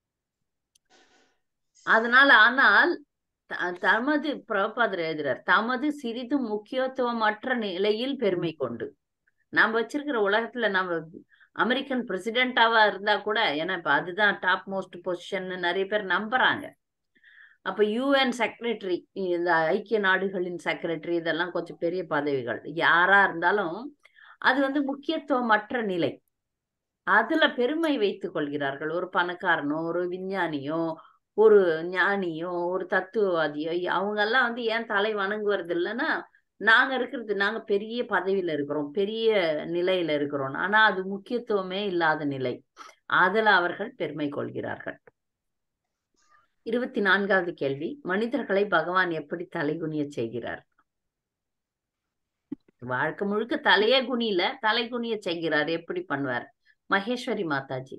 அதனால ஆனால் த- தமது பிரபாதர் எழுதுறார் தமது சிறிது முக்கியத்துவமற்ற நிலையில் பெருமை கொண்டு நாம் வச்சிருக்கிற உலகத்துல நம்ம அமெரிக்கன் பிரசிடென்டாவா இருந்தா கூட ஏன்னா இப்ப அதுதான் டாப் மோஸ்ட் பொசிஷன் நிறைய பேர் நம்புறாங்க அப்ப யூஎன் செக்ரட்டரி இந்த ஐக்கிய நாடுகளின் செக்ரட்டரி இதெல்லாம் கொஞ்சம் பெரிய பதவிகள் யாரா இருந்தாலும் அது வந்து முக்கியத்துவமற்ற நிலை அதுல பெருமை வைத்துக் கொள்கிறார்கள் ஒரு பணக்காரனோ ஒரு விஞ்ஞானியோ ஒரு ஞானியோ ஒரு தத்துவவாதியோ அவங்க எல்லாம் வந்து ஏன் தலை வணங்குவது இல்லைன்னா நாங்க இருக்கிறது நாங்க பெரிய பதவியில இருக்கிறோம் பெரிய நிலையில இருக்கிறோம் ஆனா அது முக்கியத்துவமே இல்லாத நிலை அதுல அவர்கள் பெருமை கொள்கிறார்கள் இருபத்தி நான்காவது கேள்வி மனிதர்களை பகவான் எப்படி தலைகுனிய செய்கிறார் வாழ்க்கை முழுக்க தலையே குனியில தலை குனிய செய்கிறார் எப்படி பண்ணுவார் மகேஸ்வரி மாதாஜி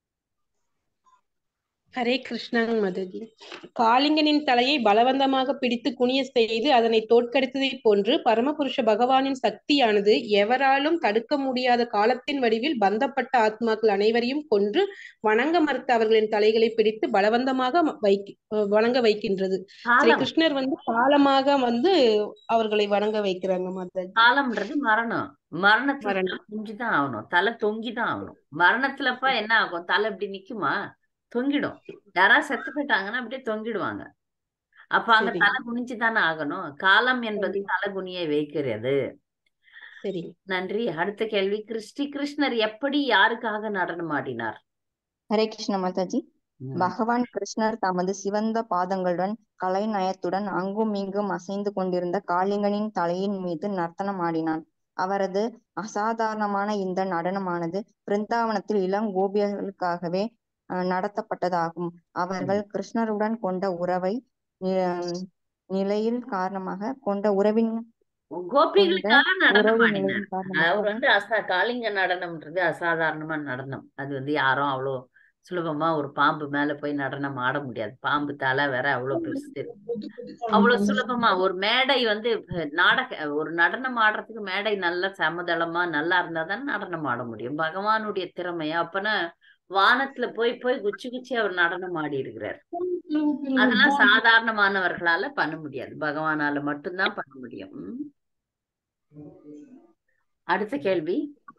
ஹரே கிருஷ்ணன் மதஜி காளிங்கனின் தலையை பலவந்தமாக பிடித்து குனிய செய்து அதனை தோற்கடித்ததைப் போன்று பரமபுருஷ பகவானின் சக்தியானது எவராலும் தடுக்க முடியாத காலத்தின் வடிவில் பந்தப்பட்ட ஆத்மாக்கள் அனைவரையும் கொன்று வணங்க மறுத்த அவர்களின் தலைகளை பிடித்து பலவந்தமாக வைக்க வணங்க வைக்கின்றது ஸ்ரீ காலம் கிருஷ்ணர் வந்து காலமாக வந்து அவர்களை வணங்க வைக்கிறாங்க மாதாஜி காலம்ன்றது மரணம் மரணத்துல மரணம். தலை குஞ்சுதான் ஆகணும் தலை தொங்கிதான் ஆகணும் மரணத்துலப்ப என்ன ஆகும் தலை இப்படி நிக்குமா தொங்கிடும் யாராவது செத்து போயிட்டாங்கன்னா அப்படியே தொங்கிடுவாங்க அப்ப அங்க சரி. தலை குனிஞ்சுதானே ஆகணும் காலம் என்பது தலை குனிய வைக்கிறது சரி நன்றி அடுத்த கேள்வி கிருஷ்டி கிருஷ்ணர் எப்படி யாருக்காக நடனம் ஆடினார் ஹரே கிருஷ்ண மாதாஜி ம். பகவான் கிருஷ்ணர் தமது சிவந்த பாதங்களுடன் கலைநயத்துடன் அங்கும் இங்கும் அசைந்து கொண்டிருந்த காளிங்கனின் தலையின் மீது நர்த்தனம் ஆடினான் அவரது அசாதாரணமான இந்த நடனமானது பிருந்தாவனத்தில் இளம் கோபியர்களுக்காகவே அஹ், நடத்தப்பட்டதாகும் அவர்கள் கிருஷ்ணருடன் கொண்ட உறவை நி- நிலையில் காரணமாக கொண்ட உறவின் கோபிகளுக்காக நடனம் உறவு ஆடினார் நிலையின் காரணமாக அவர் வந்து அசா காளிங்க நடனம்ன்றது அசாதாரணமான நடனம் அது வந்து யாரும் அவ்வளோ சுலபமா ஒரு பாம்பு மேல போய் நடனம் ஆட முடியாது பாம்பு தலை வேற அவ்வளவு பெருசு அவ்வளவு சுலபமா ஒரு மேடை வந்து அஹ், நாடக ஒரு நடனம் ஆடுறதுக்கு மேடை நல்ல சமதளமா நல்லா இருந்தா தான் நடனம் ஆட முடியும் பகவானுடைய திறமை அப்பனா வானத்துல போய் போய் குச்சி குச்சி அவர் நடனம் ஆடி இருக்கிறார் அதெல்லாம் சாதாரணமானவர்களால பண்ண முடியாது பகவானால மட்டும்தான் பண்ண முடியும் ம். அடுத்த கேள்வி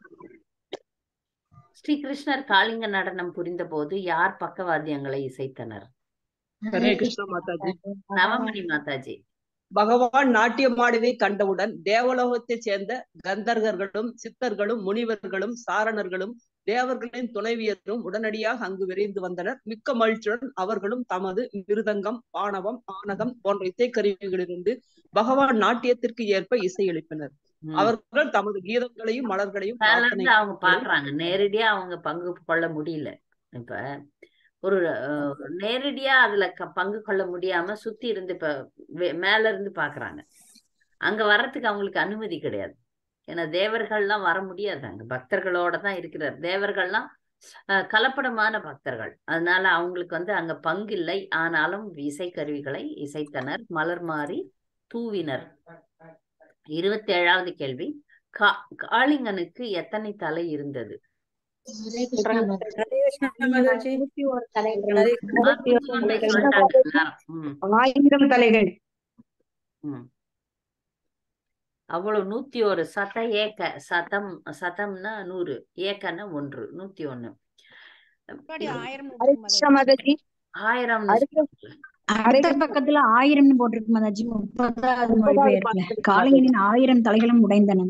ஸ்ரீ கிருஷ்ணர் காளிங்க நடனம் புரிந்த போது யார் பக்கவாத்தியங்களை இசைத்தனர் ஹரே கிருஷ்ண மாதாஜி நவமணி மாதாஜி பகவான் நாட்டியமாடுவதை கண்டவுடன் தேவலோகத்தைச் சேர்ந்த கந்தர்கர்களும் சித்தர்களும் முனிவர்களும் சாரணர்களும் தேவர்களின் துணைவியரும் உடனடியாக அங்கு விரைந்து வந்தனர் மிக்க மகிழ்ச்சியுடன் அவர்களும் தமது மிருதங்கம் பாணவம் ஆனகம் போன்ற இசைக்கருவிகளிலிருந்து பகவான் நாட்டியத்திற்கு ஏற்ப இசை எழுப்பினர் ம். அவர்கள் தமது கீதங்களையும் மலர்களையும் மேல பிரார்த்தனை இருந்து அவங்க பாக்குறாங்க நேரடியா அவங்க பங்கு கொள்ள முடியல இப்ப ஒரு அஹ், நேரடியா அதுல க- பங்கு கொள்ள முடியாம சுத்தி இருந்து இப்ப வே- மேல இருந்து பாக்குறாங்க அங்க வர்றதுக்கு அவங்களுக்கு அனுமதி கிடையாது ஏன்னா தேவர்கள்லாம் வர முடியாது அங்க பக்தர்களோட தான் இருக்கிறார் தேவர்கள்லாம் அஹ், கலப்படமான பக்தர்கள் அதனால அவங்களுக்கு வந்து அங்க பங்கு இல்லை ஆனாலும் இசைக்கருவிகளை இசைத்தனர் மலர் மாறி தூவினர் இருபத்தி ஏழாவது கேள்வி கா காளிங்கனுக்கு எத்தனை தலை இருந்தது ஹரே கிருஷ்ணா மாதாஜி. நூத்தி ஒரு தலைகள் நூத்தி ஒண்ணு சொல்லிட்டாங்க எல்லாரும். ம், ஆயிரம் தலைகள் ம். அவ்வளவு நூத்தி ஒரு சத ஏக்க சதம் சதம்னா நூறு ஏக்கன்னா ஒன்று நூத்தி ஒண்ணு ஹரே கிருஷ்ணா மாதாஜி ஆயிரம் அடுத்த அடுத்த பக்கத்துல ஆயிரம்னு போட்டிருக்கு மாதாஜி முப்பதாவது மொழிபெயர்ப்புல காளிங்கனின் ஆயிரம் தலைகளும் உடைந்தன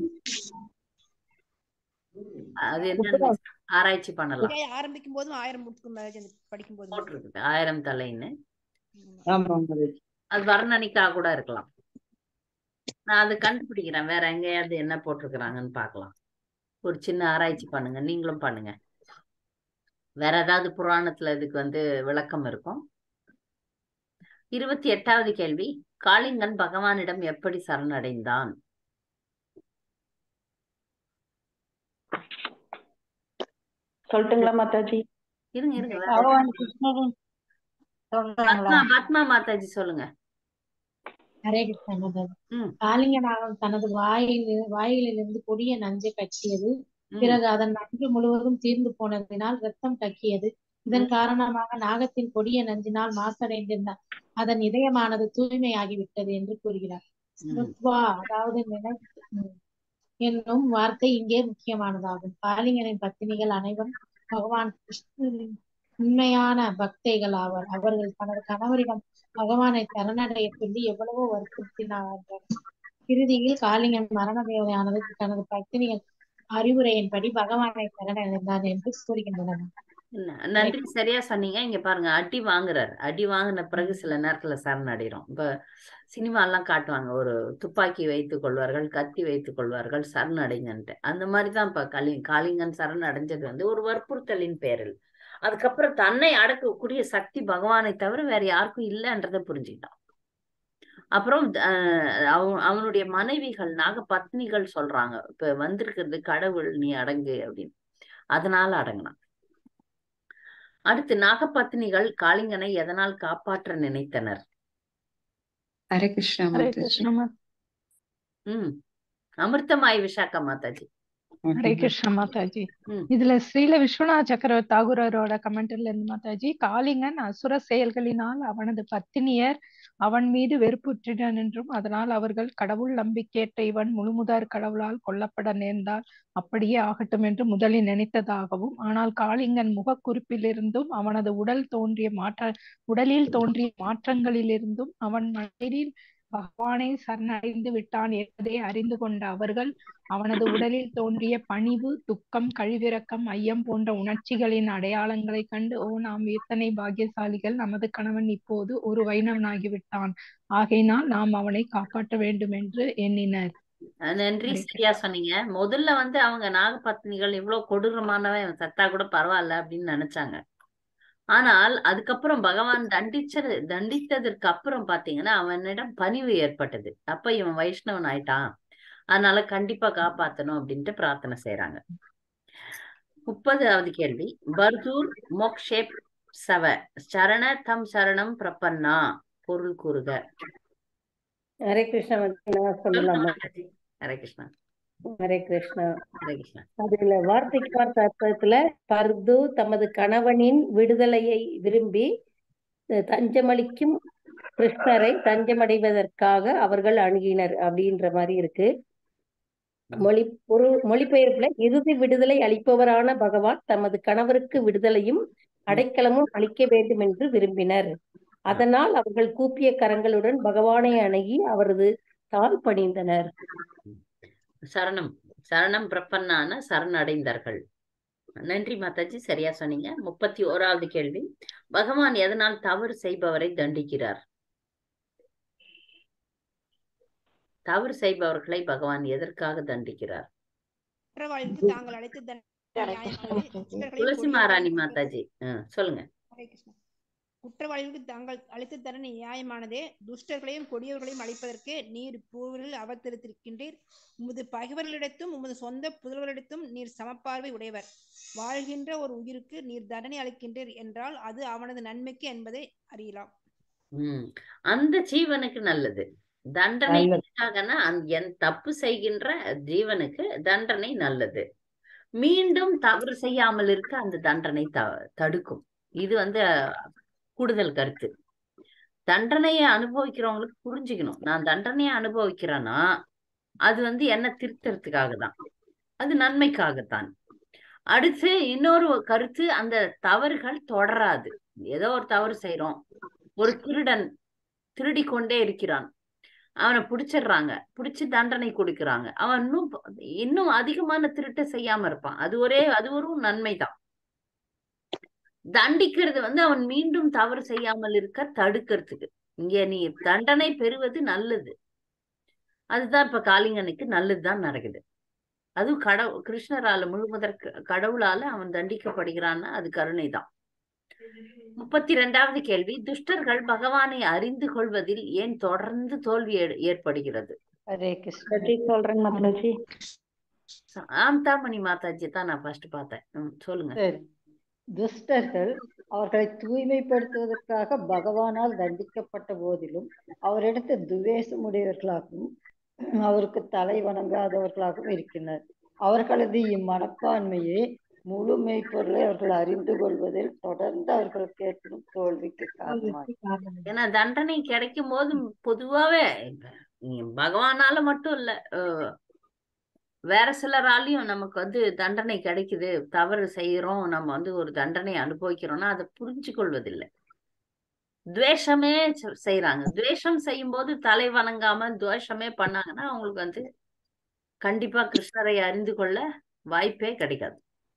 அது என்ன ஆராய்ச்சி பண்ணலாம் ஆரம்பிக்கும் போதும் ஆயிரம் முட்டுக்கும் மேல படிக்கும் போது போட்டிருக்குது ஆயிரம் தலைன்னு ஆமா மாதாஜி அது வர்ணனிக்கா கூட இருக்கலாம் நான் அது கண்டுபிடிக்கிறேன் வேற எங்கேயாவது என்ன போட்டிருக்கிறாங்கன்னு பார்க்கலாம் ஒரு சின்ன ஆராய்ச்சி பண்ணுங்க நீங்களும் பண்ணுங்க வேற ஏதாவது புராணத்துல இதுக்கு வந்து விளக்கம் இருக்கும் இருபத்தி எட்டாவது கேள்வி காளிங்கன் பகவானிடம் எப்படி சரணடைந்தான் சொல்லட்டுங்களா மாதாஜி இருங்க இருங்க வேற பகவான் கிருஷ்ணரின் சொல்றாங்களா பத்மா பத்மா மாதாஜி சொல்லுங்க ஹரே கிருஷ்ணா மாதாஜி ம். காளிங்கனாகம் தனது வாயில் வாயிலிருந்து கொடிய நஞ்சை கக்கியது ம். பிறகு அதன் நஞ்சு முழுவதும் தீர்ந்து போனதினால் ரத்தம் கக்கியது இதன் காரணமாக நாகத்தின் கொடிய நஞ்சினால் மாசடைந்திருந்த அதன் இதயமானது தூய்மையாகிவிட்டது என்று கூறுகிறார் ஸ்ருத்வா அதாவது நினை ம், என்னும் வார்த்தை இங்கே முக்கியமானதாகும் காளிங்கனின் பத்தினிகள் அனைவரும் பகவான் கிருஷ்ணரின் உண்மையான பக்தைகள் ஆவர் அவர்கள் தனது கணவரிடம் பகவானை சரணடைய சொல்லி எவ்வளவோ வற்புறுத்தினார்கள் இறுதியில் காளிங்கன் மரண தேவையானது தனது பத்தினிகள் அறிவுரையின்படி பகவானை சரணடைந்தார் என்று கூறுகின்றனர் என்ன, நன்றி சரியா சொன்னீங்க இங்க பாருங்க அடி வாங்குறாரு அடி வாங்கின பிறகு சில நேரத்துல சரணடைறோம் இப்ப சினிமா எல்லாம் காட்டுவாங்க ஒரு துப்பாக்கி வைத்துக் கொள்வார்கள் கத்தி வைத்துக் கொள்வார்கள் சரணடைங்கன்ட்டு அந்த மாதிரிதான் இப்ப கலி காளிங்கன் சரணடைஞ்சது வந்து ஒரு வற்புறுத்தலின் பேரில் அதுக்கப்புறம் தன்னை அடக்கக்கூடிய சக்தி பகவானை தவிர வேற யாருக்கும் இல்லைன்றதை புரிஞ்சுக்கிட்டான் அப்புறம் அஹ், அவன் அவனுடைய மனைவிகள் நாக பத்னிகள் சொல்றாங்க இப்ப வந்திருக்கிறது கடவுள் நீ அடங்கு அப்படின்னு அதனால அடங்கினான் அடுத்து நாகப்பத்தினிகள் காளிங்கனை எதனால் காப்பாற்ற நினைத்தனர் ஹரே கிருஷ்ணா ஹரே மாதாஜி கிருஷ்ண மா- ம் அமிர்தமாய் விசாக்கா மாதாஜி ஹரே கிருஷ்ண மாதாஜி ம். இதுல ஸ்ரீல விஸ்வநாத் சக்கரவர்த்தி தாகூரரோட கமெண்ட்ல இருந்து மாதாஜி காளிங்கன் அசுர செயல்களினால் அவனது பத்தினியர் அவன் மீது வெறுப்புற்றினர் என்றும் அதனால் அவர்கள் கடவுள் நம்பிக்கையற்ற இவன் முழுமுதற் கடவுளால் கொல்லப்பட நேர்ந்தால் அப்படியே ஆகட்டும் என்று முதலில் நினைத்ததாகவும் ஆனால் காளிங்கன் முகக்குறிப்பிலிருந்தும் அவனது உடல் தோன்றிய மாற்ற உடலில் தோன்றிய மாற்றங்களிலிருந்தும் அவன் மனதில் பகவானை சரணடைந்து விட்டான் என்பதை அறிந்து கொண்ட அவர்கள் அவனது உடலில் தோன்றிய பணிவு துக்கம் கழிவிரக்கம் ஐயம் போன்ற உணர்ச்சிகளின் அடையாளங்களைக் கண்டு ஓ நாம் எத்தனை பாக்கியசாலிகள் நமது கணவன் இப்போது ஒரு வைணவனாகிவிட்டான் ஆகையினால் நாம் அவனை காப்பாற்ற வேண்டும் என்று எண்ணினர் அஹ் நன்றி ஹரே சரியா சொன்னீங்க முதல்ல வந்து அவங்க நாகப்பத்தினிகள் இவ்வளவு கொடூரமானவன் இவன் செத்தா கூட பரவாயில்ல அப்படின்னு நினைச்சாங்க ஆனால் அதுக்கப்புறம் பகவான் தண்டிச்சது தண்டித்ததற்கு அப்புறம் பாத்தீங்கன்னா அவனிடம் பணிவு ஏற்பட்டது அப்ப இவன் வைஷ்ணவன் ஆயிட்டான் அதனால கண்டிப்பா காப்பாத்தணும் அப்படின்ட்டு பிரார்த்தனை செய்யறாங்க முப்பதாவது கேள்வி பர்தூர் மோக்ஷேப் சவ சரண தம் சரணம் பிரபன்னா பொருள் கூறுக ஹரே கிருஷ்ணா வந்து நான் சொல்லலாமா ஹரே கிருஷ்ணா ஹரே கிருஷ்ணா ஹரே கிருஷ்ணா அதுல வார்த்தைக்கு வார்த்தை அர்த்தத்துல பர்து தமது கணவனின் விடுதலையை விரும்பி அஹ், தஞ்சமளிக்கும் கிருஷ்ணரை தஞ்சமடைவதற்காக அவர்கள் அணுகினர் அப்படின்ற மாதிரி இருக்கு மொழி பொருள் மொழிபெயர்ப்புல இறுதி விடுதலை அளிப்பவரான பகவான் தமது கணவருக்கு விடுதலையும் அடைக்கலமும் அளிக்க வேண்டும் என்று விரும்பினர் அதனால் அவர்கள் கூப்பிய கரங்களுடன் பகவானை அணுகி அவரது தாழ் பணிந்தனர் சரணம் சரணம் பிரபன்னான சரணடைந்தார்கள் நன்றி மாதாஜி சரியா சொன்னீங்க முப்பத்தி ஓராவது கேள்வி பகவான் எதனால் தவறு செய்பவரை தண்டிக்கிறார் தவறு செய்பவர்களை பகவான் எதற்காக தண்டிக்கிறார் குற்றவாளிகளுக்கு தாங்கள் அழைத்து தண்டனை நியாயமானது துஷ்டர்களையும் துளசி கொடியவர்களையும் மாராணி மாதாஜி ஆ, சொல்லுங்க ஹரே கிருஷ்ணா குற்றவாளிகளுக்கு தாங்கள் அளித்து தண்டனை நியாயமானதே துஷ்டர்களையும் கொடியவர்களையும் அழைப்பதற்கு நீர் இப்பூரில் அவதரித்திருக்கின்றீர் உமது பகைவர்களிடத்தும் உமது சொந்த புதல்வரிடத்தும் நீர் சமப்பார்வை உடையவர் வாழ்கின்ற ஒரு உயிருக்கு நீர் தண்டனை அளிக்கின்றீர் என்றால் அது அவனது நன்மைக்கு என்பதை அறியலாம் உம் அந்த ஜீவனுக்கு நல்லது தண்டனை நல்லது. எதுக்காகன்னா அந்த என் தப்பு செய்கின்ற ஜீவனுக்கு தண்டனை நல்லது மீண்டும் தவறு செய்யாமல் இருக்க அந்த தண்டனை த தடுக்கும் இது வந்து அஹ், கூடுதல் கருத்து தண்டனையை அனுபவிக்கிறவங்களுக்கு புரிஞ்சுக்கணும் நான் தண்டனையை அனுபவிக்கிறேன்னா அது வந்து என்ன திருத்தறதுக்காக தான் அது நன்மைக்காகத்தான் அடுத்து இன்னொரு கருத்து அந்த தவறுகள் தொடராது ஏதோ ஒரு தவறு செய்றோம் ஒரு திருடன் திருடி கொண்டே இருக்கிறான் அவனை பிடிச்சிடுறாங்க பிடிச்சு தண்டனை கொடுக்கறாங்க அவன் இன்னும் ப- இன்னும் அதிகமான திருட்டை செய்யாம இருப்பான் அது ஒரே அது ஒரு நன்மைதான் தண்டிக்கிறது வந்து அவன் மீண்டும் தவறு செய்யாமல் இருக்க தடுக்கிறதுக்கு இங்க நீ தண்டனை பெறுவது நல்லது அதுதான் இப்ப காளிங்கனுக்கு நல்லதுதான் நடக்குது அதுவும் கடவு கிருஷ்ணரால முழுமுதற் க- கடவுளால அவன் தண்டிக்கப்படுகிறான்னா அது கருணைதான் முப்பத்தி இரண்டாவது கேள்வி துஷ்டர்கள் பகவானை அறிந்து கொள்வதில் ஏன் தொடர்ந்து தோல்வி ஏ- ஏற்படுகிறது ஹரே கிருஷ்ணா பற்றி சொல்றேன் மாதாஜி ஆம்தாமணி மாதாஜி தான் நான் ஃபர்ஸ்ட் பார்த்தேன் ம், சொல்லுங்க சரி துஷ்டர்கள் அவர்களை தூய்மைப்படுத்துவதற்காக பகவானால் தண்டிக்கப்பட்ட போதிலும் அவரிடத்து துவேஷமுடையவர்களாகவும் அவருக்கு தலை வணங்காதவர்களாகவும் இருக்கின்றனர் அவர்களது இம்மனப்பான்மையே முழு மெய்ப்பொருளை அவர்கள் அறிந்து கொள்வதில் தொடர்ந்து அவர்களுக்கு ஏற்படும் தோல்விக்கு காரணமாகும் ஏன்னா தண்டனை கிடைக்கும் போது பொதுவாவே இப்ப நீங்க பகவானால மட்டும் இல்ல அஹ், வேற சிலராலையும் நமக்கு வந்து தண்டனை கிடைக்குது தவறு செய்யறோம் நம்ம வந்து ஒரு தண்டனை அனுபவிக்கிறோம்னா அதை புரிஞ்சு கொள்வதில்லை துவேஷமே செ- செய்யறாங்க துவேஷம் செய்யும் போது தலை வணங்காம துவேஷமே பண்ணாங்கன்னா அவங்களுக்கு வந்து கண்டிப்பா கிருஷ்ணரை அறிந்து கொள்ள வாய்ப்பே கிடைக்காது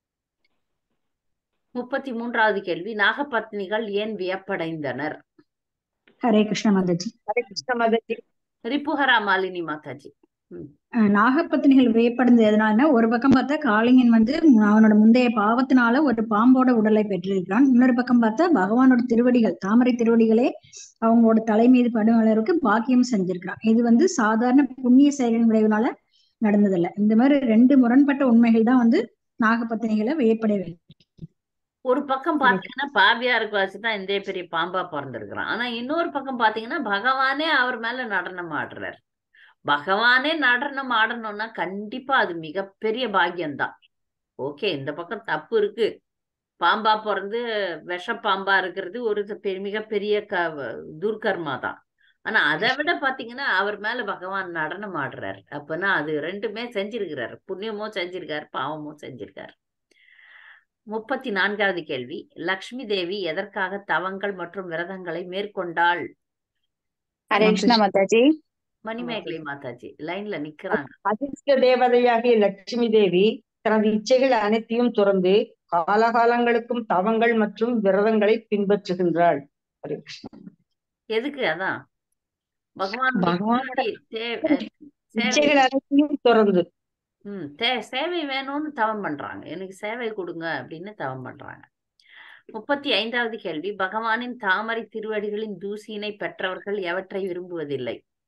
முப்பத்தி மூன்றாவது கேள்வி நாகபத்னிகள் ஏன் வியப்படைந்தனர் ஹரே கிருஷ்ண மாதாஜி ஹரே கிருஷ்ண மாதாஜி ரிப்புஹரா மாலினி மாதாஜி ம். அஹ் நாகப்பத்தினிகள் வியப்படுறது எதனாலன்னா ஒரு பக்கம் பார்த்தா காளிங்கன் வந்து அவனோட முந்தைய பாவத்தினால ஒரு பாம்போட உடலை பெற்றிருக்கிறான் இன்னொரு பக்கம் பார்த்தா பகவானோட திருவடிகள் தாமரை திருவடிகளே அவங்களோட தலை மீது படும் அளவுக்கு பாக்கியம் செஞ்சிருக்கிறான் இது வந்து சாதாரண புண்ணிய செயலின் விளைவுனால நடந்ததில்ல இந்த மாதிரி ரெண்டு முரண்பட்ட உண்மைகள் தான் வந்து நாகப்பத்தினிகளை வியப்படைய வைக்கும். ஒரு பக்கம் பாத்தீங்கன்னா பாபியாருக்கு வச்சுதான் இந்த பெரிய பாம்பா பிறந்திருக்கிறான் ஆனா இன்னொரு பக்கம் பாத்தீங்கன்னா பகவானே அவர் மேல நடனம் ஆடுறார் பகவானே நடனம் ஆடணும்னா கண்டிப்பா அது மிகப்பெரிய பாக்கியம்தான் ஓகே இந்த பக்கம் தப்பு இருக்கு பாம்பா பிறந்து விஷ பாம்பா இருக்கிறது ஒரு பெ- மிகப்பெரிய க துர்கர்மா தான் ஆனா அதை விட பாத்தீங்கன்னா அவர் மேல பகவான் நடனம் ஆடுறாரு அப்பனா அது ரெண்டுமே செஞ்சிருக்கிறாரு புண்ணியமும் செஞ்சிருக்காரு பாவமும் செஞ்சிருக்காரு முப்பத்தி நான்காவது கேள்வி லக்ஷ்மி தேவி எதற்காக தவங்கள் மற்றும் விரதங்களை மேற்கொண்டாள் ஹரே கிருஷ்ணா மாதாஜி மணிமேகலை மாதாஜி லைன்ல நிக்கிறாங்க அதிர்ஷ்ட தேவதையாகிய லட்சுமி தேவி தனது இச்சைகள் அனைத்தையும் துறந்து காலகாலங்களுக்கும் தவங்கள் மற்றும் விரதங்களை பின்பற்றுகின்றாள் ஹரே கிருஷ்ணா எதுக்கு அதான் பகவானுடைய பகவானோட திருவடி தே- சேவை இச்சைகள் அனைத்தையும் துறந்து ம் தே சேவை வேணும்னு தவம் பண்றாங்க எனக்கு சேவை கொடுங்க அப்படின்னு தவம் பண்றாங்க முப்பத்தி ஐந்தாவது கேள்வி பகவானின் தாமரை திருவடிகளின் தூசியினை பெற்றவர்கள் எவற்றை விரும்புவதில்லை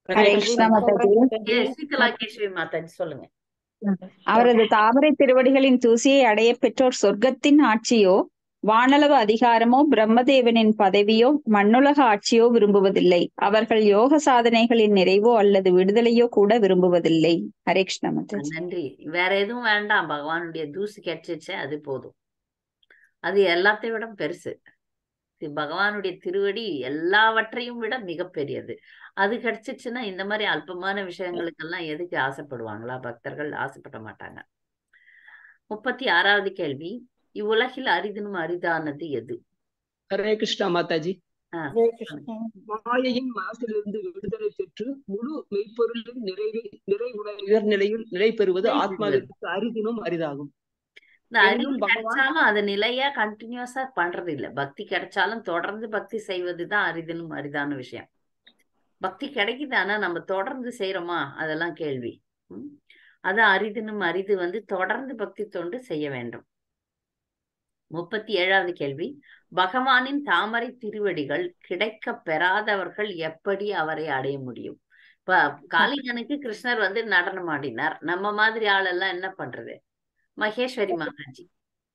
ஹரே கிருஷ்ணா மாதாஜி ஏ, சீதலா கேசவி மாதாஜி சொல்லுங்க அவரது தாமரை திருவடிகளின் தூசியை அடைய பெற்றோர் சொர்க்கத்தின் ஆட்சியோ வானளவு அதிகாரமோ பிரம்மதேவனின் பதவியோ மண்ணுலக ஆட்சியோ விரும்புவதில்லை அவர்கள் யோக சாதனைகளின் நிறைவோ அல்லது விடுதலையோ கூட விரும்புவதில்லை ஹரே கிருஷ்ணா மாதாஜி நன்றி வேற எதுவும் வேண்டாம் பகவானுடைய தூசி கிடைச்சிச்சு அது போதும் அது எல்லாத்தை விட பெருசு இது பகவானுடைய திருவடி எல்லாவற்றையும் விட மிகப்பெரியது அது கிடைச்சிச்சுன்னா இந்த மாதிரி அல்பமான விஷயங்களுக்கெல்லாம் எதுக்கு ஆசைப்படுவாங்களா பக்தர்கள் ஆசைப்பட மாட்டாங்க முப்பத்தி ஆறாவது கேள்வி இவ்வுலகில் அரிதினும் அரிதானது எது ஹரே கிருஷ்ணா மாதாஜி ஆ, மாயையின் மாசிலிருந்து விடுதலை பெற்று முழு மெய்ப்பொருளின் நிறைவு நிறைவுடைய உயர்நிலையில் நிலை பெறுவது ஆத்மாவிற்கு அரிதினும் அரிதாகும் இந்த அறிவு எனினும் பகவான் கிடைச்சாலும் அது நிலையா கண்டினியூஸா பண்றது இல்ல பக்தி கிடைச்சாலும் தொடர்ந்து பக்தி செய்வதுதான் அரிதினும் அரிதான விஷயம் பக்தி கிடைக்குது ஆனா நம்ம தொடர்ந்து செய்யறோமா அதெல்லாம் கேள்வி ம்? அது அரிதினும் அரிது வந்து தொடர்ந்து பக்தி தொண்டு செய்ய வேண்டும் முப்பத்தி ஏழாவது கேள்வி பகவானின் தாமரை திருவடிகள் கிடைக்க பெறாதவர்கள் எப்படி அவரை அடைய முடியும் இப்ப காளிங்கனுக்கு கிருஷ்ணர் வந்து நடனம் ஆடினார் நம்ம மாதிரி ஆளெல்லாம் என்ன பண்றது மகேஸ்வரி மாதாஜி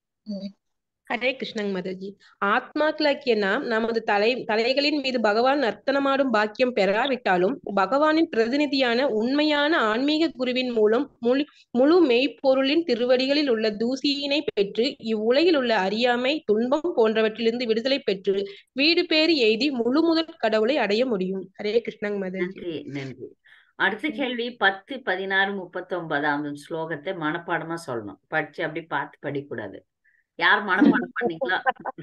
ஹரே கிருஷ்ணங் மாதாஜி ஆத்மாக்களாக்கிய நாம் நமது தலை தலைகளின் மீது பகவான் நர்த்தனமாடும் பாக்கியம் பெறாவிட்டாலும் பகவானின் பிரதிநிதியான உண்மையான ஆன்மீக குருவின் மூலம் முழு முழு மெய்ப்பொருளின் திருவடிகளில் உள்ள தூசியினை பெற்று இவ்வுலகில் உள்ள அறியாமை துன்பம் போன்றவற்றிலிருந்து விடுதலை பெற்று வீடு பேறு எய்தி முழு முதல் கடவுளை அடைய முடியும் ஹரே கிருஷ்ணங் மாதாஜி நன்றி நன்றி அடுத்த கேள்வி பத்து பதினாறு முப்பத்தி ஒன்பதாம் ஸ்லோகத்தை மனப்பாடமா சொல்லணும் படிச்சு அப்படி பார்த்து படிக்கக்கூடாது யார் மனப்பாடம் பண்ணீங்களா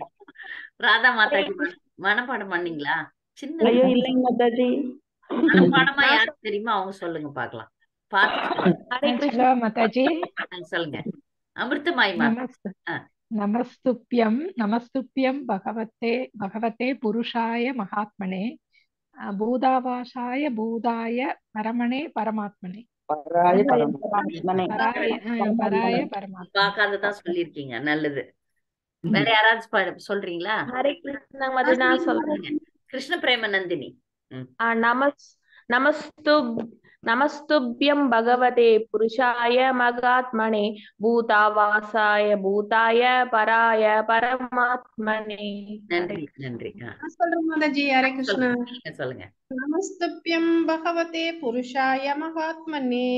ராதா மாதாஜி மன- மனப்பாடம் பண்ணீங்களா சின்ன ஐயோ இல்லைங்க மாதாஜி மனப்பாடமா யாருக்கு தெரியுமா அவங்க சொல்லுங்க பார்க்கலாம் பார்த்து சொல்லுங்க ஹலோ மாதாஜி ஆ, சொல்லுங்க அமிர்தமாய் மாதா நமஸ்து ஆ, நமஸ்துப்யம் நமஸ்துப்யம் பகவத்தே பகவதே புருஷாய மகாத்மனே அஹ், பூதாவாசாய பூதாய பரமணே பரமாத்மனே பராய பரமாத்மனே பராய அஹ், பராய பரமாத்மனே பார்க்காததான் சொல்லியிருக்கீங்க நல்லது வேற யாராவது ப- சொல்றீங்களா ஹரே கிருஷ்ணா மாதாஜி நான் சொல்றேன் சொல்லுங்க. கிருஷ்ண பிரேம நந்தினி ம். ஆ, நமஸ் நமஸ்து நமஸ்துப்யம் பகவதே புருஷாய மகாத்மனே பூதாவாசாய பூதாய பராய பரமாத்மனே நன்றி நன்றி ஆ, நான் சொல்றேன் மாதாஜி ஹரே கிருஷ்ணா சொல்லுங்க நீங்க சொல்லுங்க நமஸ்துப்யம் பகவதே புருஷாய மகாத்மனே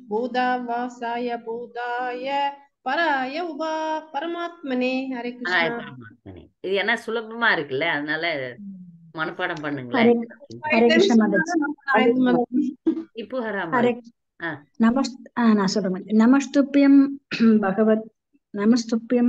பூதாவாசாய பூதாய பராய உபா பரமாத்மனே ஹரே ஆ, கிருஷ்ணா பரமாத்மனே இது என்ன சுலபமா இருக்குல்ல அதனால மனப்பாடம் ஹரே பண்ணுங்களேன் ஹரே கிருஷ்ண மாதாஜி இப்போ ஹரா ஹரே ஆ நமஸ் ஆ, நான் சொல்றேன் மாதாஜி. நமஸ்துப்யம் பகவத் நமஸ்துப்யம்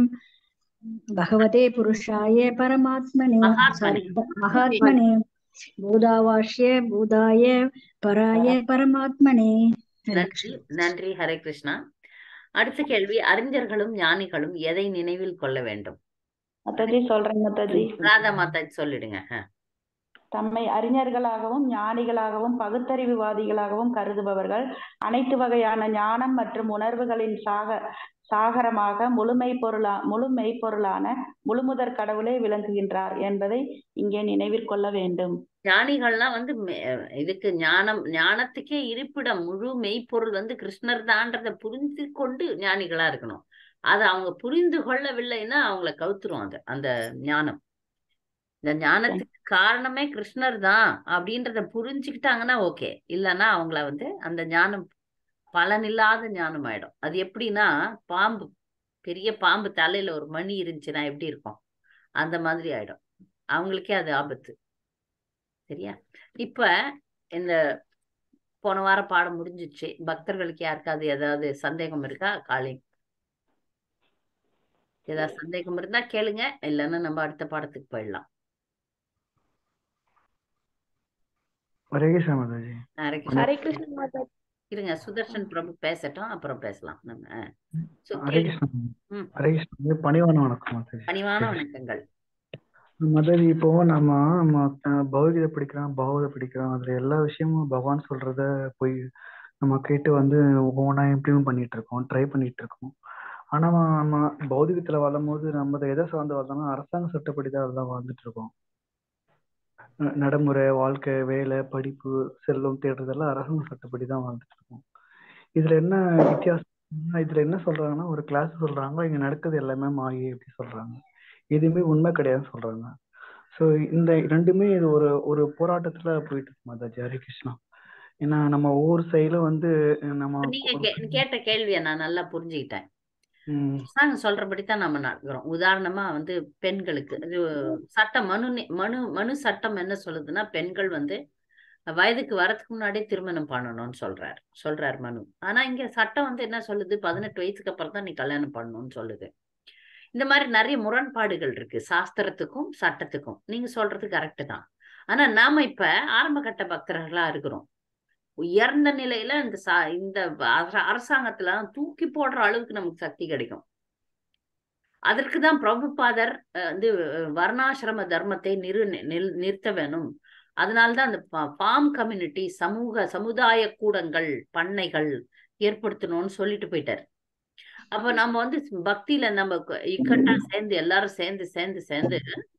பகவதே புருஷாய பரமாத்மனே சாரி மகாத்மனே பூதாவாஷ்ய பூதாய பராய பரமாத்மனே ஹரே நன்றி நன்றி ஹரே கிருஷ்ணா அடுத்த கேள்வி அறிஞர்களும் ஞானிகளும் எதை நினைவில் கொள்ள வேண்டும் மாதாஜி சொல்றேன் மாதாஜி ராதா மாதாஜி சொல்லிடுங்க ஆ. தம்மை அறிஞர்களாகவும் ஞானிகளாகவும் பகுத்தறிவுவாதிகளாகவும் கருதுபவர்கள் அனைத்து வகையான ஞானம் மற்றும் உணர்வுகளின் சாக சாகரமாக முழுமை பொருளா முழு மெய்ப்பொருளான முழுமுதற் கடவுளே விளங்குகின்றார் என்பதை இங்கே நினைவில் கொள்ள வேண்டும் ஞானிகள்லாம் வந்து மெ- இதுக்கு ஞானம் ஞானத்துக்கே இருப்பிடம் முழு மெய்ப்பொருள் வந்து கிருஷ்ணர் தான்றதை புரிந்து கொண்டு ஞானிகளா இருக்கணும் அதை அவங்க புரிந்து கொள்ளவில்லைன்னா அவங்கள கவுத்துரும் அது அந்த ஞானம் இந்த ஞானத்துக்கு காரணமே கிருஷ்ணர் தான் அப்படின்றத புரிஞ்சுக்கிட்டாங்கன்னா ஓகே இல்லைன்னா அவங்கள வந்து அந்த ஞானம் பலனில்லாத ஞானம் ஆயிடும் அது எப்படின்னா பாம்பு பெரிய பாம்பு தலையில ஒரு மணி இருந்துச்சுன்னா எப்படி இருக்கும் அந்த மாதிரி ஆயிடும் அவங்களுக்கே அது ஆபத்து சரியா இப்ப இந்த போன வாரம் பாடம் முடிஞ்சிச்சு பக்தர்களுக்கு யாருக்காவது ஏதாவது சந்தேகம் இருக்கா காளி ஏதாவது சந்தேகம் இருந்தா கேளுங்க இல்லைன்னா நம்ம அடுத்த பாடத்துக்கு போயிடலாம் ஹரே கிருஷ்ணா மாதாஜி ஹரே ஹரே கிருஷ்ணா கிருஷ்ண மாதாஜி இருங்க சுதர்ஷன் பிரபு பேசட்டும் அப்புறம் பேசலாம் நம்ம சோ ஹரே கேளு கிருஷ்ணா ம் ஹரே கிருஷ்ணா பணிவான வணக்கம் மாதாஜி பணிவான வணக்கங்கள் மாதாஜி இப்போ நம்ம நம்ம அஹ், பகவத்கீதை படிக்கிறோம் பகவத படிக்கிறோம் அதுல எல்லா விஷயமும் பகவான் சொல்றத போய் நம்ம கேட்டு வந்து ஒவ்வொன்றா இம்ப்ளிமெண்ட் பண்ணிட்டு இருக்கோம் ட்ரை பண்ணிட்டு இருக்கோம் ஆனா நம்ம பௌதிகத்துல வாழும்போது நம்ம அதை எதை சார்ந்து வாழ்ந்தோம்னா அரசாங்க சட்டப்படி தான் அதெல்லாம் வாழ்ந்துட்டு இருக்கோம் அஹ் நடைமுறை வாழ்க்கை வேலை படிப்பு செல்வம் தேடுறதெல்லாம் அரசாங்க சட்டப்படி தான் வாழ்ந்துட்டு இருக்கோம் இதுல என்ன வித்தியாசம் இதுல என்ன சொல்றாங்கன்னா ஒரு கிளாஸ் சொல்றாங்க இங்க நடக்குது எல்லாமே மாயை அப்படி சொல்றாங்க எதுவுமே உண்மை கிடையாதுன்னு சொல்றாங்க ஸோ இந்த ரெண்டுமே இது ஒரு ஒரு போராட்டத்துல போயிட்டு இருக்கு மாதாஜி ஹரே கிருஷ்ணா ஏன்னா நம்ம ஒவ்வொரு சைடும் வந்து நம்ம நீங்க ஒரு கே- கேட்ட கேள்வியை நான் நல்லா புரிஞ்சுக்கிட்டேன் ம், அரசாங்கம் சொல்றபடித்தான் நம்ம நடக்கிறோம் உதாரணமா வந்து பெண்களுக்கு இது சட்டம் மனு நி- மனு மனு சட்டம் என்ன சொல்லுதுன்னா பெண்கள் வந்து வயதுக்கு வரதுக்கு முன்னாடியே திருமணம் பண்ணணும்னு சொல்றாரு சொல்றாரு மனு ஆனா இங்க சட்டம் வந்து என்ன சொல்லுது பதினெட்டு வயசுக்கு அப்புறம் தான் நீ கல்யாணம் பண்ணணும்னு சொல்லுது இந்த மாதிரி நிறைய முரண்பாடுகள் இருக்கு சாஸ்திரத்துக்கும் சட்டத்துக்கும் நீங்க சொல்றது கரெக்ட் தான் ஆனா நாம இப்ப ஆரம்ப கட்ட பக்தர்களா இருக்கிறோம் உயர்ந்த நிலையில இந்த சா இந்த அரச- அரசாங்கத்துல தூக்கி போடுற அளவுக்கு நமக்கு சக்தி கிடைக்கும் அதற்கு தான் பிரபுபாதர் அஹ், வந்து அஹ், வர்ணாசிரம தர்மத்தை நிறு நில்- நிறுத்த வேணும் அதனால்தான் அந்த ஃபார்ம் கம்யூனிட்டி சமூக சமுதாய கூடங்கள் பண்ணைகள் ஏற்படுத்தணும்னு சொல்லிட்டு போயிட்டார் அப்ப நம்ம வந்து பக்தியில நம்ம க- இக்கட்டா சேர்ந்து எல்லாரும் சேர்ந்து சேர்ந்து சேர்ந்து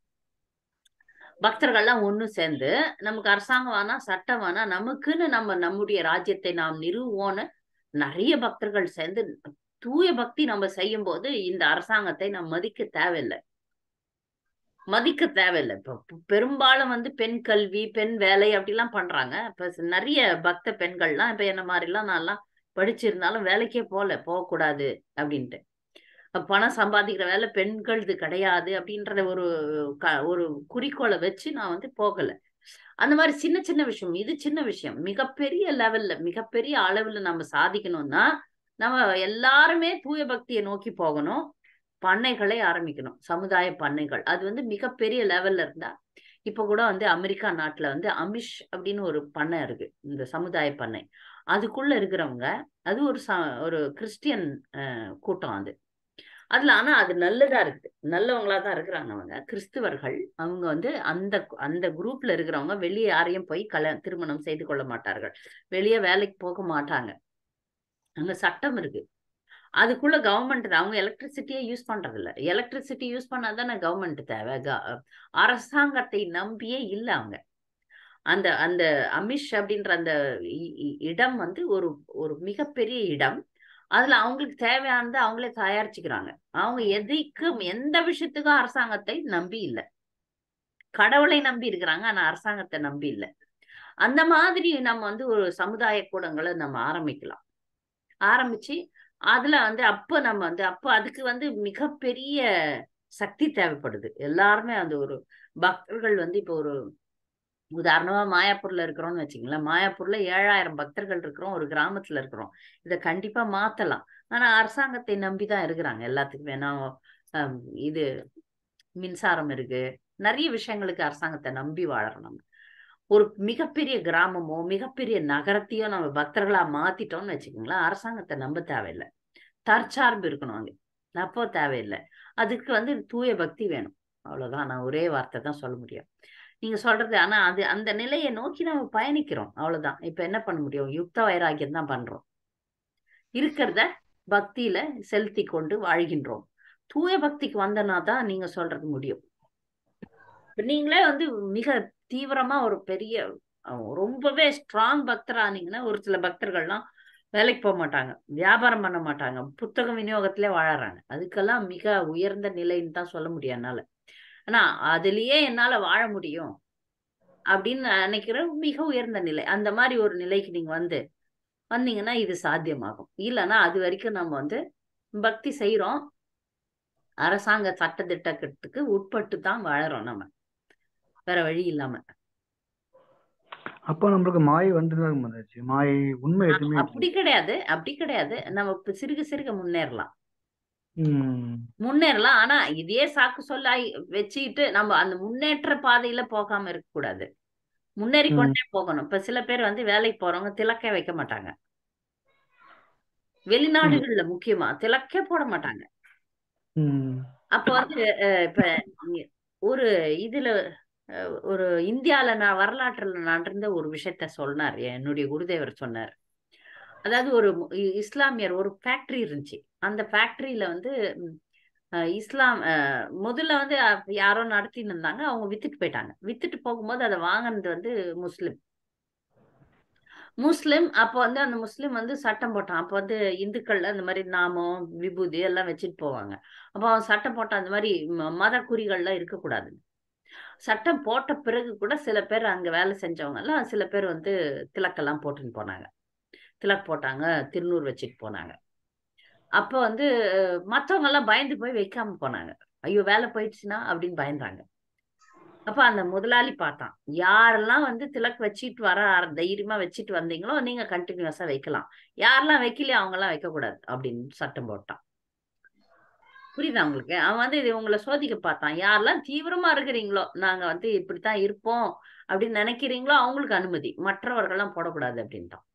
பக்தர்கள்லாம் ஒண்ணு சேர்ந்து நமக்கு அரசாங்கம் வேணா சட்டம் வேணா நமக்குன்னு நம்ம நம்முடைய ராஜ்யத்தை நாம் நிறுவோன்னு நிறைய பக்தர்கள் சேர்ந்து தூய பக்தி நம்ம செய்யும் போது இந்த அரசாங்கத்தை நாம் மதிக்க தேவையில்லை மதிக்க தேவையில்லை இப்ப பெ- பெரும்பாலும் வந்து பெண் கல்வி பெண் வேலை அப்படிலாம் பண்றாங்க இப்ப ஸ் நிறைய பக்த பெண்கள்லாம் இப்ப என்ன மாதிரிலாம் நான்லாம் படிச்சிருந்தாலும் வேலைக்கே போகல போகக்கூடாது அப்படின்ட்டு அப்ப பணம் சம்பாதிக்கிற வேலை பெண்களது கிடையாது அப்படின்றத ஒரு க ஒரு குறிக்கோளை வச்சு நான் வந்து போகல அந்த மாதிரி சின்ன சின்ன விஷயம் இது சின்ன விஷயம் மிகப்பெரிய லெவல்ல மிகப்பெரிய அளவுல நம்ம சாதிக்கணும்னா நம்ம எல்லாருமே தூய பக்தியை நோக்கி போகணும் பண்ணைகளை ஆரம்பிக்கணும் சமுதாய பண்ணைகள் அது வந்து மிகப்பெரிய லெவல்ல இருந்தா இப்ப கூட வந்து அமெரிக்கா நாட்டுல வந்து அமிஷ் அப்படின்னு ஒரு பண்ணை இருக்கு இந்த சமுதாய பண்ணை அதுக்குள்ள இருக்கிறவங்க அது ஒரு ச ஒரு கிறிஸ்டியன் அஹ், கூட்டம் அது அதுல ஆனா அது நல்லதா இருக்கு நல்லவங்களா தான் இருக்கிறாங்க அவங்க கிறிஸ்துவர்கள் அவங்க வந்து அந்த அந்த குரூப்ல இருக்கிறவங்க வெளியே யாரையும் போய் கல்யாணம் திருமணம் செய்து கொள்ள மாட்டார்கள் வெளியே வேலைக்கு போக மாட்டாங்க அங்க சட்டம் இருக்கு அதுக்குள்ள கவர்மெண்ட் அவங்க எலக்ட்ரிசிட்டியே யூஸ் பண்றது இல்ல எலக்ட்ரிசிட்டி யூஸ் பண்ணாதானே கவர்மெண்ட் தேவை க- அரசாங்கத்தை நம்பியே இல்ல அவங்க அந்த அந்த அமிஷ் அப்படின்ற அந்த இ- இ- இடம் வந்து ஒரு ஒரு மிகப்பெரிய இடம் அதுல அவங்களுக்கு தேவையானதை அவங்களே தயாரிச்சுக்கிறாங்க அவங்க எதுக்கும் எந்த விஷயத்துக்கும் அரசாங்கத்தை நம்பி இல்ல கடவுளை நம்பி இருக்கிறாங்க ஆனா அரசாங்கத்தை நம்பி இல்ல அந்த மாதிரி நம்ம வந்து ஒரு சமுதாய கூடங்களை நம்ம ஆரம்பிக்கலாம் ஆரம்பிச்சு அதுல வந்து அப்ப நம்ம வந்து அப்ப அதுக்கு வந்து மிகப்பெரிய சக்தி தேவைப்படுது எல்லாருமே அந்த ஒரு பக்தர்கள் வந்து இப்போ ஒரு உதாரணமா மாயாப்பூர்ல இருக்கிறோம்னு வச்சுங்களேன் மாயாப்பூர்ல ஏழாயிரம் பக்தர்கள் இருக்கிறோம் ஒரு கிராமத்துல இருக்கிறோம் இதை கண்டிப்பா மாத்தலாம் ஆனா அரசாங்கத்தை நம்பிதான் இருக்கிறாங்க எல்லாத்துக்குமே நான் ஹம், இது மின்சாரம் இருக்கு நிறைய விஷயங்களுக்கு அரசாங்கத்தை நம்பி வாழறோம் நம்ம ஒரு மிகப்பெரிய கிராமமோ மிகப்பெரிய நகரத்தையோ நம்ம பக்தர்களா மாத்திட்டோம்னு வச்சுக்கோங்களேன் அரசாங்கத்தை நம்ப தேவையில்லை தற்சார்பு இருக்கணும் அங்க அப்போ தேவையில்லை அதுக்கு வந்து தூய பக்தி வேணும் அவ்வளவுதான் நான் ஒரே வார்த்தை தான் சொல்ல முடியும் நீங்க சொல்றது ஆனா அது அந்த நிலையை நோக்கி நம்ம பயணிக்கிறோம் அவ்வளவுதான் இப்ப என்ன பண்ண முடியும் யுக்த வைராக்கியம் தான் பண்றோம் இருக்கிறத பக்தியில செலுத்தி கொண்டு வாழ்கின்றோம் தூய பக்திக்கு வந்தனா தான் நீங்க சொல்றது முடியும் இப்ப நீங்களே வந்து மிக தீவிரமா ஒரு பெரிய அஹ், ரொம்பவே ஸ்ட்ராங் பக்தரானீங்கன்னா ஒரு சில பக்தர்கள்லாம் வேலைக்கு போக மாட்டாங்க வியாபாரம் பண்ண மாட்டாங்க புத்தக விநியோகத்திலே வாழறாங்க அதுக்கெல்லாம் மிக உயர்ந்த நிலைன்னு தான் சொல்ல முடியும் என்னால ஆனா அதுலயே என்னால வாழ முடியும் அப்படின்னு நினைக்கிற மிக உயர்ந்த நிலை அந்த மாதிரி ஒரு நிலைக்கு நீங்க வந்து வந்தீங்கன்னா இது சாத்தியமாகும் இல்லைன்னா அது வரைக்கும் நம்ம வந்து பக்தி செய்யறோம் அரசாங்க சட்ட திட்டத்துக்கு உட்பட்டு தான் வாழறோம் நம்ம வேற வழி இல்லாம அப்போ நம்மளுக்கு மாயை வந்துதான் மாதாஜி மாயை உண்மை எதுவுமே அப்படி கிடையாது அப்படி கிடையாது நம்ம இப்ப சிறுக சிறுக முன்னேறலாம் ம் முன்னேறலாம் ஆனா இதே சாக்கு சொல்லா வச்சுக்கிட்டு நம்ம அந்த முன்னேற்ற பாதையில போகாம இருக்க கூடாது முன்னேறி ம் கொண்டே போகணும் இப்ப சில பேர் வந்து வேலைக்கு போறவங்க திலக்கே வைக்க மாட்டாங்க வெளிநாடுகள்ல முக்கியமா திலக்கே போட மாட்டாங்க ம் அப்ப வந்து அஹ், இப்ப இங்க ஒரு இதுல அஹ், ஒரு இந்தியால நான் வரலாற்றுல நடந்த ஒரு விஷயத்த சொன்னார் என்னுடைய குருதேவர் சொன்னார் அதாவது ஒரு மு- இ- இஸ்லாமியர் ஒரு ஃபேக்டரி இருந்துச்சு அந்த ஃபேக்டரியில வந்து ம், அஹ் இஸ்லாம் அஹ் முதல்ல வந்து அஹ் யாரோ நடத்தின்னு இருந்தாங்க அவங்க வித்துட்டு போயிட்டாங்க வித்துட்டு போகும்போது அதை வாங்கினது வந்து முஸ்லிம் முஸ்லிம் அப்போ வந்து அந்த முஸ்லிம் வந்து சட்டம் போட்டான் அப்போ வந்து இந்துக்கள் அந்த மாதிரி நாமம் விபூதி எல்லாம் வச்சுட்டு போவாங்க அப்போ அவன் சட்டம் போட்டான் அந்த மாதிரி ம- மத குறிகள்லாம் இருக்கக்கூடாது சட்டம் போட்ட பிறகு கூட சில பேர் அங்க வேலை செஞ்சவங்க எல்லாம் சில பேர் வந்து திலக்கெல்லாம் போட்டுன்னு போனாங்க திலக் போட்டாங்க திருநூறு வச்சுட்டு போனாங்க அப்போ வந்து அஹ், மத்தவங்க எல்லாம் பயந்து போய் வைக்காம போனாங்க ஐயோ வேலை போயிடுச்சுன்னா அப்படின்னு பயந்தாங்க அப்ப அந்த முதலாளி பார்த்தான் யாரெல்லாம் வந்து திலக் வச்சிட்டு வர ஆர- தைரியமா வச்சிட்டு வந்தீங்களோ நீங்க கண்டினியூஸா வைக்கலாம் யாரெல்லாம் வைக்கலையோ அவங்க எல்லாம் வைக்க கூடாது அப்படின்னு சட்டம் போட்டான் புரியுதா உங்களுக்கு அவன் வந்து இது உங்களை சோதிக்க பார்த்தான் யாரெல்லாம் தீவிரமா இருக்கிறீங்களோ நாங்க வந்து இப்படித்தான் இருப்போம் அப்படின்னு நினைக்கிறீங்களோ அவங்களுக்கு அனுமதி மற்றவர்கள்லாம் போடக்கூடாது அப்படின்ட்டான்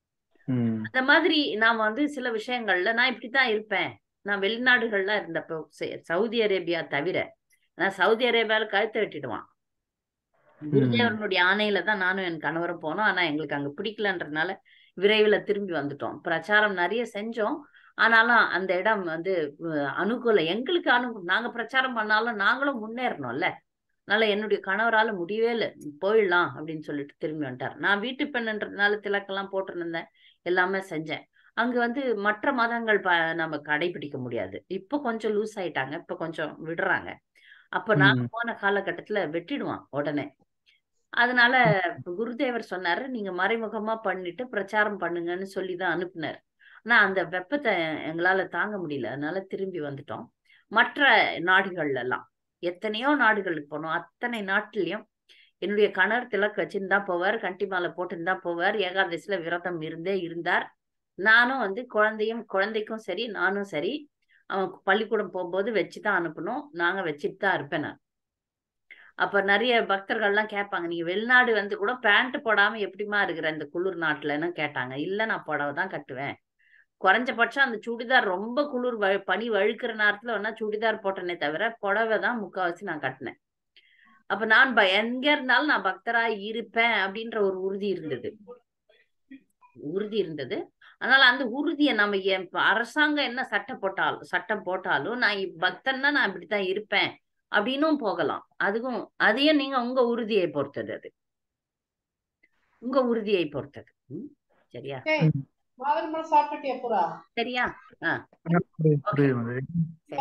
ம் அந்த மாதிரி நாம வந்து சில விஷயங்கள்ல நான் இப்படித்தான் இருப்பேன் நான் வெளிநாடுகள்ல இருந்தப்போ சே- சவுதி அரேபியா தவிர நான் சவுதி அரேபியால கழுத்தை வெட்டிடுவான் ம் குருதேவனுடைய ஆணையில தான் நானும் என் கணவரும் போனோம் ஆனா எங்களுக்கு அங்க பிடிக்கலன்றதுனால விரைவில் திரும்பி வந்துட்டோம் பிரச்சாரம் நிறைய செஞ்சோம் ஆனாலும் அந்த இடம் வந்து அஹ், அனுகூலம் எங்களுக்கு அனுகூலம் நாங்க பிரச்சாரம் பண்ணாலும் நாங்களும் முன்னேறணும்ல அதனால என்னுடைய கணவரால முடியவே இல்லை போயிடலாம் அப்படின்னு சொல்லிட்டு திரும்பி வந்துட்டார் நான் வீட்டு பெண்ணுன்றதுனால திலக்கெல்லாம் போட்டிருந்தேன் எல்லாமே செஞ்சேன் அங்க வந்து மற்ற மதங்கள் ப நம்ம கடைபிடிக்க முடியாது இப்போ கொஞ்சம் லூஸ் ஆயிட்டாங்க இப்போ கொஞ்சம் விடுறாங்க அப்ப நாங்க ம் போன காலகட்டத்துல வெட்டிடுவான் உடனே அதனால குருதேவர் சொன்னாரு நீங்க மறைமுகமா பண்ணிட்டு பிரச்சாரம் பண்ணுங்கன்னு சொல்லி தான் அனுப்புனார் ஆனா அந்த வெப்பத்தை எங்களால தாங்க முடியல அதனால திரும்பி வந்துட்டோம் மற்ற நாடுகள்ல எல்லாம் எத்தனையோ நாடுகளுக்கு போனோம் அத்தனை நாட்டிலையும் என்னுடைய கணவர் திலக்கு வச்சுன்னு தான் போவார் கண்டி மாலை போட்டுன்னு தான் போவார் ஏகாதசியில விரதம் இருந்தே இருந்தார் நானும் வந்து குழந்தையும் குழந்தைக்கும் சரி நானும் சரி அவன் பள்ளிக்கூடம் போகும்போது வச்சுதான் அனுப்பணும் நாங்க வச்சுட்டு தான் இருப்பேன் நான் அப்ப நிறைய பக்தர்கள்லாம் கேட்பாங்க நீங்க வெளிநாடு வந்து கூட பேண்ட் போடாம எப்படிமா இருக்கிற இந்த குளிர் நாட்டுலன்னு கேட்டாங்க இல்ல நான் புடவை தான் கட்டுவேன் குறைஞ்சபட்சம் அந்த சுடிதார் ரொம்ப குளிர் வ பனி வழுக்கிற நேரத்துல வேணா சுடிதார் போட்டனே தவிர புடவை தான் முக்காவாசி நான் கட்டினேன் அப்ப நான் ப- எங்க இருந்தாலும் நான் பக்தரா இருப்பேன் அப்படின்ற ஒரு உறுதி இருந்தது உறுதி இருந்தது அதனால அந்த உறுதியை நம்ம என் இப்ப அரசாங்கம் என்ன சட்டம் போட்டாலும் சட்டம் போட்டாலும் நான் இப் பக்தன்னா நான் இப்படித்தான் இருப்பேன் அப்படின்னும் போகலாம் அதுவும் அதையும் நீங்க உங்க உறுதியை பொறுத்தது அது உங்க உறுதியை பொறுத்தது ம், சரியா ஏய் மாதுளம்பழம் சாப்பிட்டுட்டியா புறா சரியா ஆ ஆனா புரியுது ஓகே புரியுது மதுரை சரி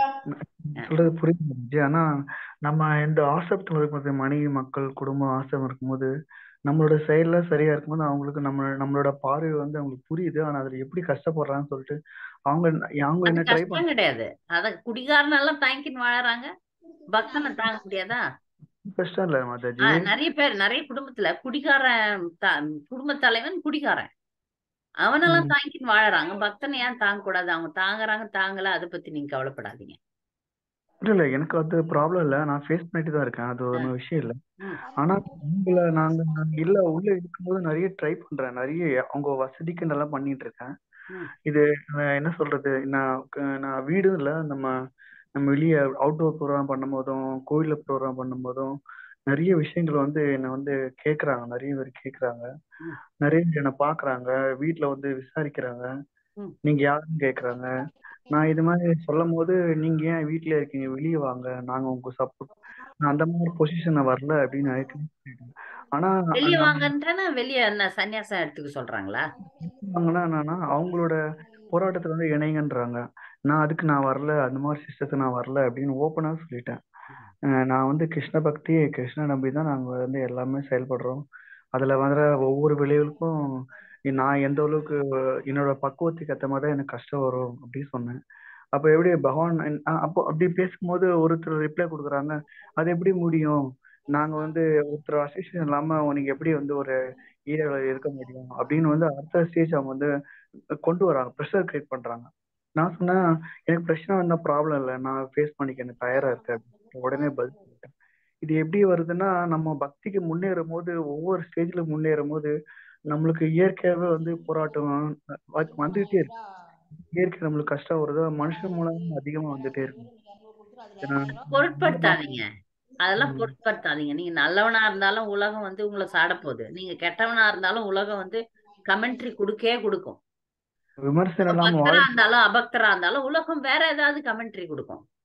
ஆ சொல்றது புரியுது மதுரை ஆனா நம்ம இந்த ஆசப்தில் இருக்கும்போது மனைவி மக்கள் குடும்பம் ஆசைம் இருக்கும்போது நம்மளோட செயல்ல சரியா இருக்கும்போது அவங்களுக்கு நம்ம நம்மளோட பார்வை வந்து அவங்களுக்கு புரியுது ஆனா அதுல எப்படி கஷ்டப்படுறாங்கன்னு சொல்லிட்டு அவங்க அவங்க அது என்ன ட்ரை கஷ்டம் கிடையாது அத குடிகாரன் எல்லாம் தாங்கின்னு வாழறாங்க பக்தனை தாங்க முடியாதா கஷ்டம் இல்ல மாதாஜி ஆஹ் நிறைய பேர் நிறைய குடும்பத்துல குடிகாரன் த- குடும்ப தலைவன் குடிகாரன் அவனெல்லாம் ம். தாங்கின்னு வாழறாங்க பக்தனை ஏன் தாங்க கூடாது அவங்க தாங்குறாங்க தாங்கல அதை பத்தி நீங்க கவலைப்படாதீங்க இல்ல இல்ல எனக்கு அது ப்ராப்ளம் இல்ல நான் ஃபேஸ் பண்ணிட்டு தான் இருக்கேன் அது ஒன்றும் விஷயம் இல்ல ம். ஆனா உங்களை நாங்க நாங்க இல்ல உள்ள இருக்கும்போது நிறைய ட்ரை பண்றேன் நிறைய அவங்க வசதிக்கு நல்லா பண்ணிட்டு இருக்கேன் ம். இது நான் என்ன சொல்றது நான் க- நான் வீடும் இல்ல நம்ம நம்ம வெளியே அவுட்டோர் ப்ரோக்ராம் பண்ணும்போதும் கோயில்ல ப்ரோக்ராம் பண்ணும்போதும் நிறைய விஷயங்கள் வந்து என்னை வந்து கேக்குறாங்க நிறைய பேர் கேக்குறாங்க ம். நிறைய பேர் என்னை பாக்குறாங்க வீட்ல வந்து விசாரிக்கிறாங்க ம். நீங்க யாருன்னு கேக்குறாங்க நான் இது மாதிரி சொல்லும் போது நீங்க ஏன் வீட்ல இருக்கீங்க வெளியே வாங்க நாங்க உங்க சப்போர்ட் நான் அந்த மாதிரி பொசிஷன் வரல அப்படின்னு நினைக்கிறேன் ஆனா வெளிய நம்ம வாங்கன்றனா வெளிய என்ன சன்னியாசம் எடுத்துக்க சொல்றாங்களா வாங்கன்னா என்னன்னா அவங்களோட போராட்டத்துல வந்து இணைங்கன்றாங்க நான் அதுக்கு நான் வரல அந்த மாதிரி சிஸ்டத்துக்கு நான் வரல அப்படின்னு ஓப்பனா சொல்லிட்டேன் அஹ் நான் வந்து கிருஷ்ண பக்தி கிருஷ்ண நம்பி தான் நாங்க வந்து எல்லாமே செயல்படுறோம் அதுல வர ஒவ்வொரு விளைவுகளுக்கும் நான் எந்த அளவுக்கு என்னோட பக்குவத்துக்கு ஏத்த மாதிரி தான் எனக்கு கஷ்டம் வரும் அப்படின்னு சொன்னேன் அப்ப எப்படி பகவான் அஹ் அப்போ அப்படி பேசும்போது ஒருத்தர் ரிப்ளை கொடுக்குறாங்க அது எப்படி முடியும் நாங்க வந்து ஒருத்தர் அசோசியேஷன் இல்லாம நீங்க எப்படி வந்து ஒரு ஏரியாவில் இருக்க முடியும் அப்படின்னு வந்து அடுத்த ஸ்டேஜ் அவங்க வந்து கொண்டு வராங்க ப்ரெஷர் கிரியேட் பண்றாங்க நான் சொன்னேன் எனக்கு பிரச்சனை வந்தா ப்ராப்ளம் இல்லை நான் ஃபேஸ் பண்ணிக்க எனக்கு தயாரா இருக்கேன் அப்படின்னு உடனே பதில் சொல்லிட்டேன் இது எப்படி வருதுன்னா நம்ம பக்திக்கு முன்னேறும் போது ஒவ்வொரு ஸ்டேஜ்ல முன்னேறும் போது நம்மளுக்கு இயற்கையாவே வந்து போராட்டம் வ- வந்துகிட்டே இருக்கு இயற்கை நம்மளுக்கு கஷ்டம் வருதோ மனுஷன் மூலமா அதிகமா வந்துட்டே இருக்கும் ஏன்னா பொருட்படுத்தாதீங்க அதெல்லாம் ம், பொருட்படுத்தாதீங்க நீங்க நல்லவனா இருந்தாலும் உலகம் வந்து உங்களை சாட போகுது நீங்க கெட்டவனா இருந்தாலும் உலகம் வந்து கமெண்ட்ரி கொடுக்கே கொடுக்கும் விமர்சனம் இப்ப இல்லாம பக்தரா வாழ இருந்தாலும் அபக்தரா இருந்தாலும் உலகம் வேற ஏதாவது கமெண்ட்ரி கொடுக்கும்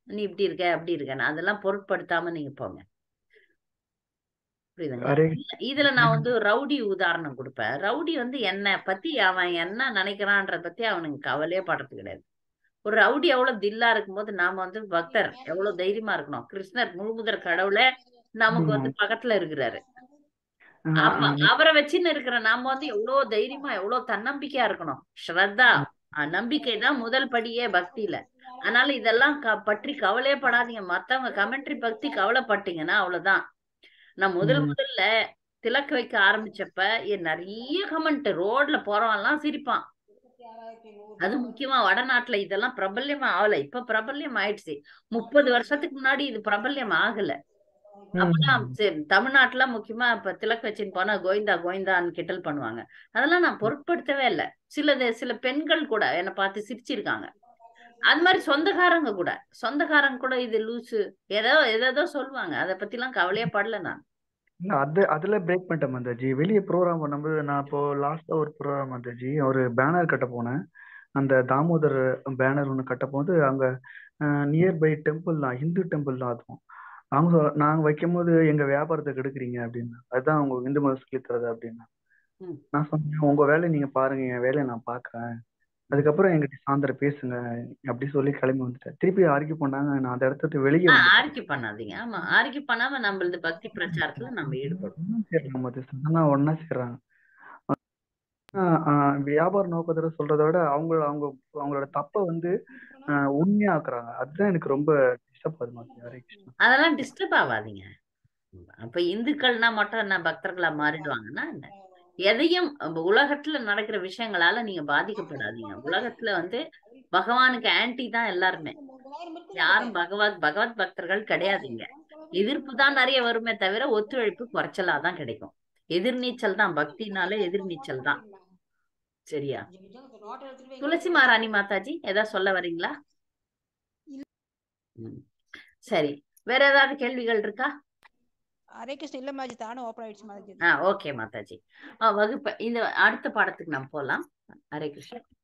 நீ இப்படி இருக்க அப்படி இருக்கன்னு அதெல்லாம் பொருட்படுத்தாம நீங்க போங்க புரியுதுங்களா ஹரே இல்ல, இதுல நான் வந்து ரவுடி உதாரணம் கொடுப்பேன் ரவுடி வந்து என்ன பத்தி அவன் என்ன நினைக்கிறான்றத பத்தி அவனுக்கு கவலையே படுறது கிடையாது ஒரு ரவுடி எவ்வளவு தில்லா இருக்கும்போது நாம வந்து பக்தர் எவ்வளவு தைரியமா இருக்கணும் கிருஷ்ணர் முழுமுதற் கடவுளே நமக்கு வந்து பக்கத்துல இருக்கிறாரு அப்ப அவரை வச்சுன்னு இருக்கிற நாம வந்து எவ்வளவு தைரியமா எவ்வளவு தன்னம்பிக்கையா இருக்கணும் ஸ்ரத்தா அஹ் நம்பிக்கை தான் முதல் படியே பக்தியில அதனால இதெல்லாம் க- பற்றி கவலையே படாதீங்க மத்தவங்க கமெண்ட்ரி பத்தி கவலைப்பட்டீங்கன்னா அவ்வளவுதான் நான் முதல் முதல்ல திலக்கு வைக்க ஆரம்பிச்சப்ப என் நிறைய கமெண்ட் ரோட்ல போறவன்லாம் சிரிப்பான் அது முக்கியமா வடநாட்டுல இதெல்லாம் பிரபல்யம் ஆகல இப்ப பிரபல்யம் ஆயிடுச்சு முப்பது வருஷத்துக்கு முன்னாடி இது பிரபல்யம் ஆகல அப்பெல்லாம் சரி, தமிழ்நாட்டுல முக்கியமா இப்ப திலக்கு வச்சுன்னு போனா கோவிந்தா கோவிந்தான்னு கிண்டல் பண்ணுவாங்க அதெல்லாம் நான் பொருட்படுத்தவே இல்லை சிலது சில பெண்கள் கூட என்னை பார்த்து சிரிச்சிருக்காங்க அது மாதிரி சொந்தக்காரங்க கூட சொந்தக்காரங்க கூட இது லூசு ஏதோ ஏதேதோ சொல்லுவாங்க அதை பத்தி எல்லாம் கவலையே படல நான் இல்ல அது அதுல பிரேக் பண்ணிட்டேன் மந்தாஜி வெளியே ப்ரோக்ராம் பண்ணும்போது நான் இப்போ லாஸ்டா ஒரு ப்ரோக்ராம் மந்தாஜி ஒரு பேனர் கட்ட போனேன் அந்த தாமோதர் பேனர் ஒன்று கட்ட போது அங்க நியர்பை டெம்பிள் தான் ஹிந்து டெம்பிள் தான் அதுவும் அவங்க சொல் நாங்க வைக்கும் போது எங்க வியாபாரத்தை கெடுக்குறீங்க அப்படின்னு அதுதான் உங்க இந்து மதம் சொல்லி தரது அப்படின்னா ம். நான் சொன்னேன் உங்க வேலையை நீங்க பாருங்க என் வேலையை நான் பாக்குறேன் அதுக்கப்புறம் என்கிட்ட சாயந்தரம் பேசுங்க அப்படி சொல்லி கிளம்பி வந்துட்டேன் திருப்பி ஆர்கியூ பண்ணாங்க நான் அந்த இடத்த விட்டு வெளியே ஆஹ் வந்துட்டேன் ஆர்கியூ பண்ணாதீங்க ஆமா ஆர்கியூ பண்ணாம நம்மளது பக்தி பிரச்சாரத்துல நம்ம ஈடுபடும் ஒண்ணா சேர்றாங்க மத்த சனா ஒண்ணா சேர்றாங்க ஆஹ் ஆஹ் வியாபார நோக்கத்தோட சொல்றதை விட அவங்க அவங்க அவங்களோட தப்பை வந்து ஆஹ் உண்மையாக்குறாங்க அதுதான் எனக்கு ரொம்ப டிஸ்டர்ப் ஆகுது மாதிரி ஹரே கிருஷ்ணா அதெல்லாம் டிஸ்டர்ப் ஆகாதீங்க அப்ப இந்துக்கள்னா மட்டும் என்ன பக்தர்களா மாறிடுவாங்கன்னா என்ன எதையும் அப்ப உலகத்துல நடக்கிற விஷயங்களால நீங்க பாதிக்கப்படாதீங்க உலகத்துல வந்து பகவானுக்கு ஆன்டி தான் எல்லாருமே யாரும் பகவத் பகவத் பக்தர்கள் கிடையாதுங்க எதிர்ப்பு தான் நிறைய வருமே தவிர ஒத்துழைப்பு குறைச்சலா தான் கிடைக்கும் எதிர்நீச்சல் தான் பக்தினாலே எதிர்நீச்சல் தான் சரியா துளசி மாராணி மாதாஜி ஏதாவது சொல்ல வரீங்களா ம். சரி வேற ஏதாவது கேள்விகள் இருக்கா ஹரே கிருஷ்ண இல்ல மாஜி தானே ஓப்பன் ஆயிடுச்சு மாஜி ஆ ஓகே மாதாஜி ஆ வகுப்பு இந்த அடுத்த பாடத்துக்கு நம்ம போலாம் ஹரே கிருஷ்ணா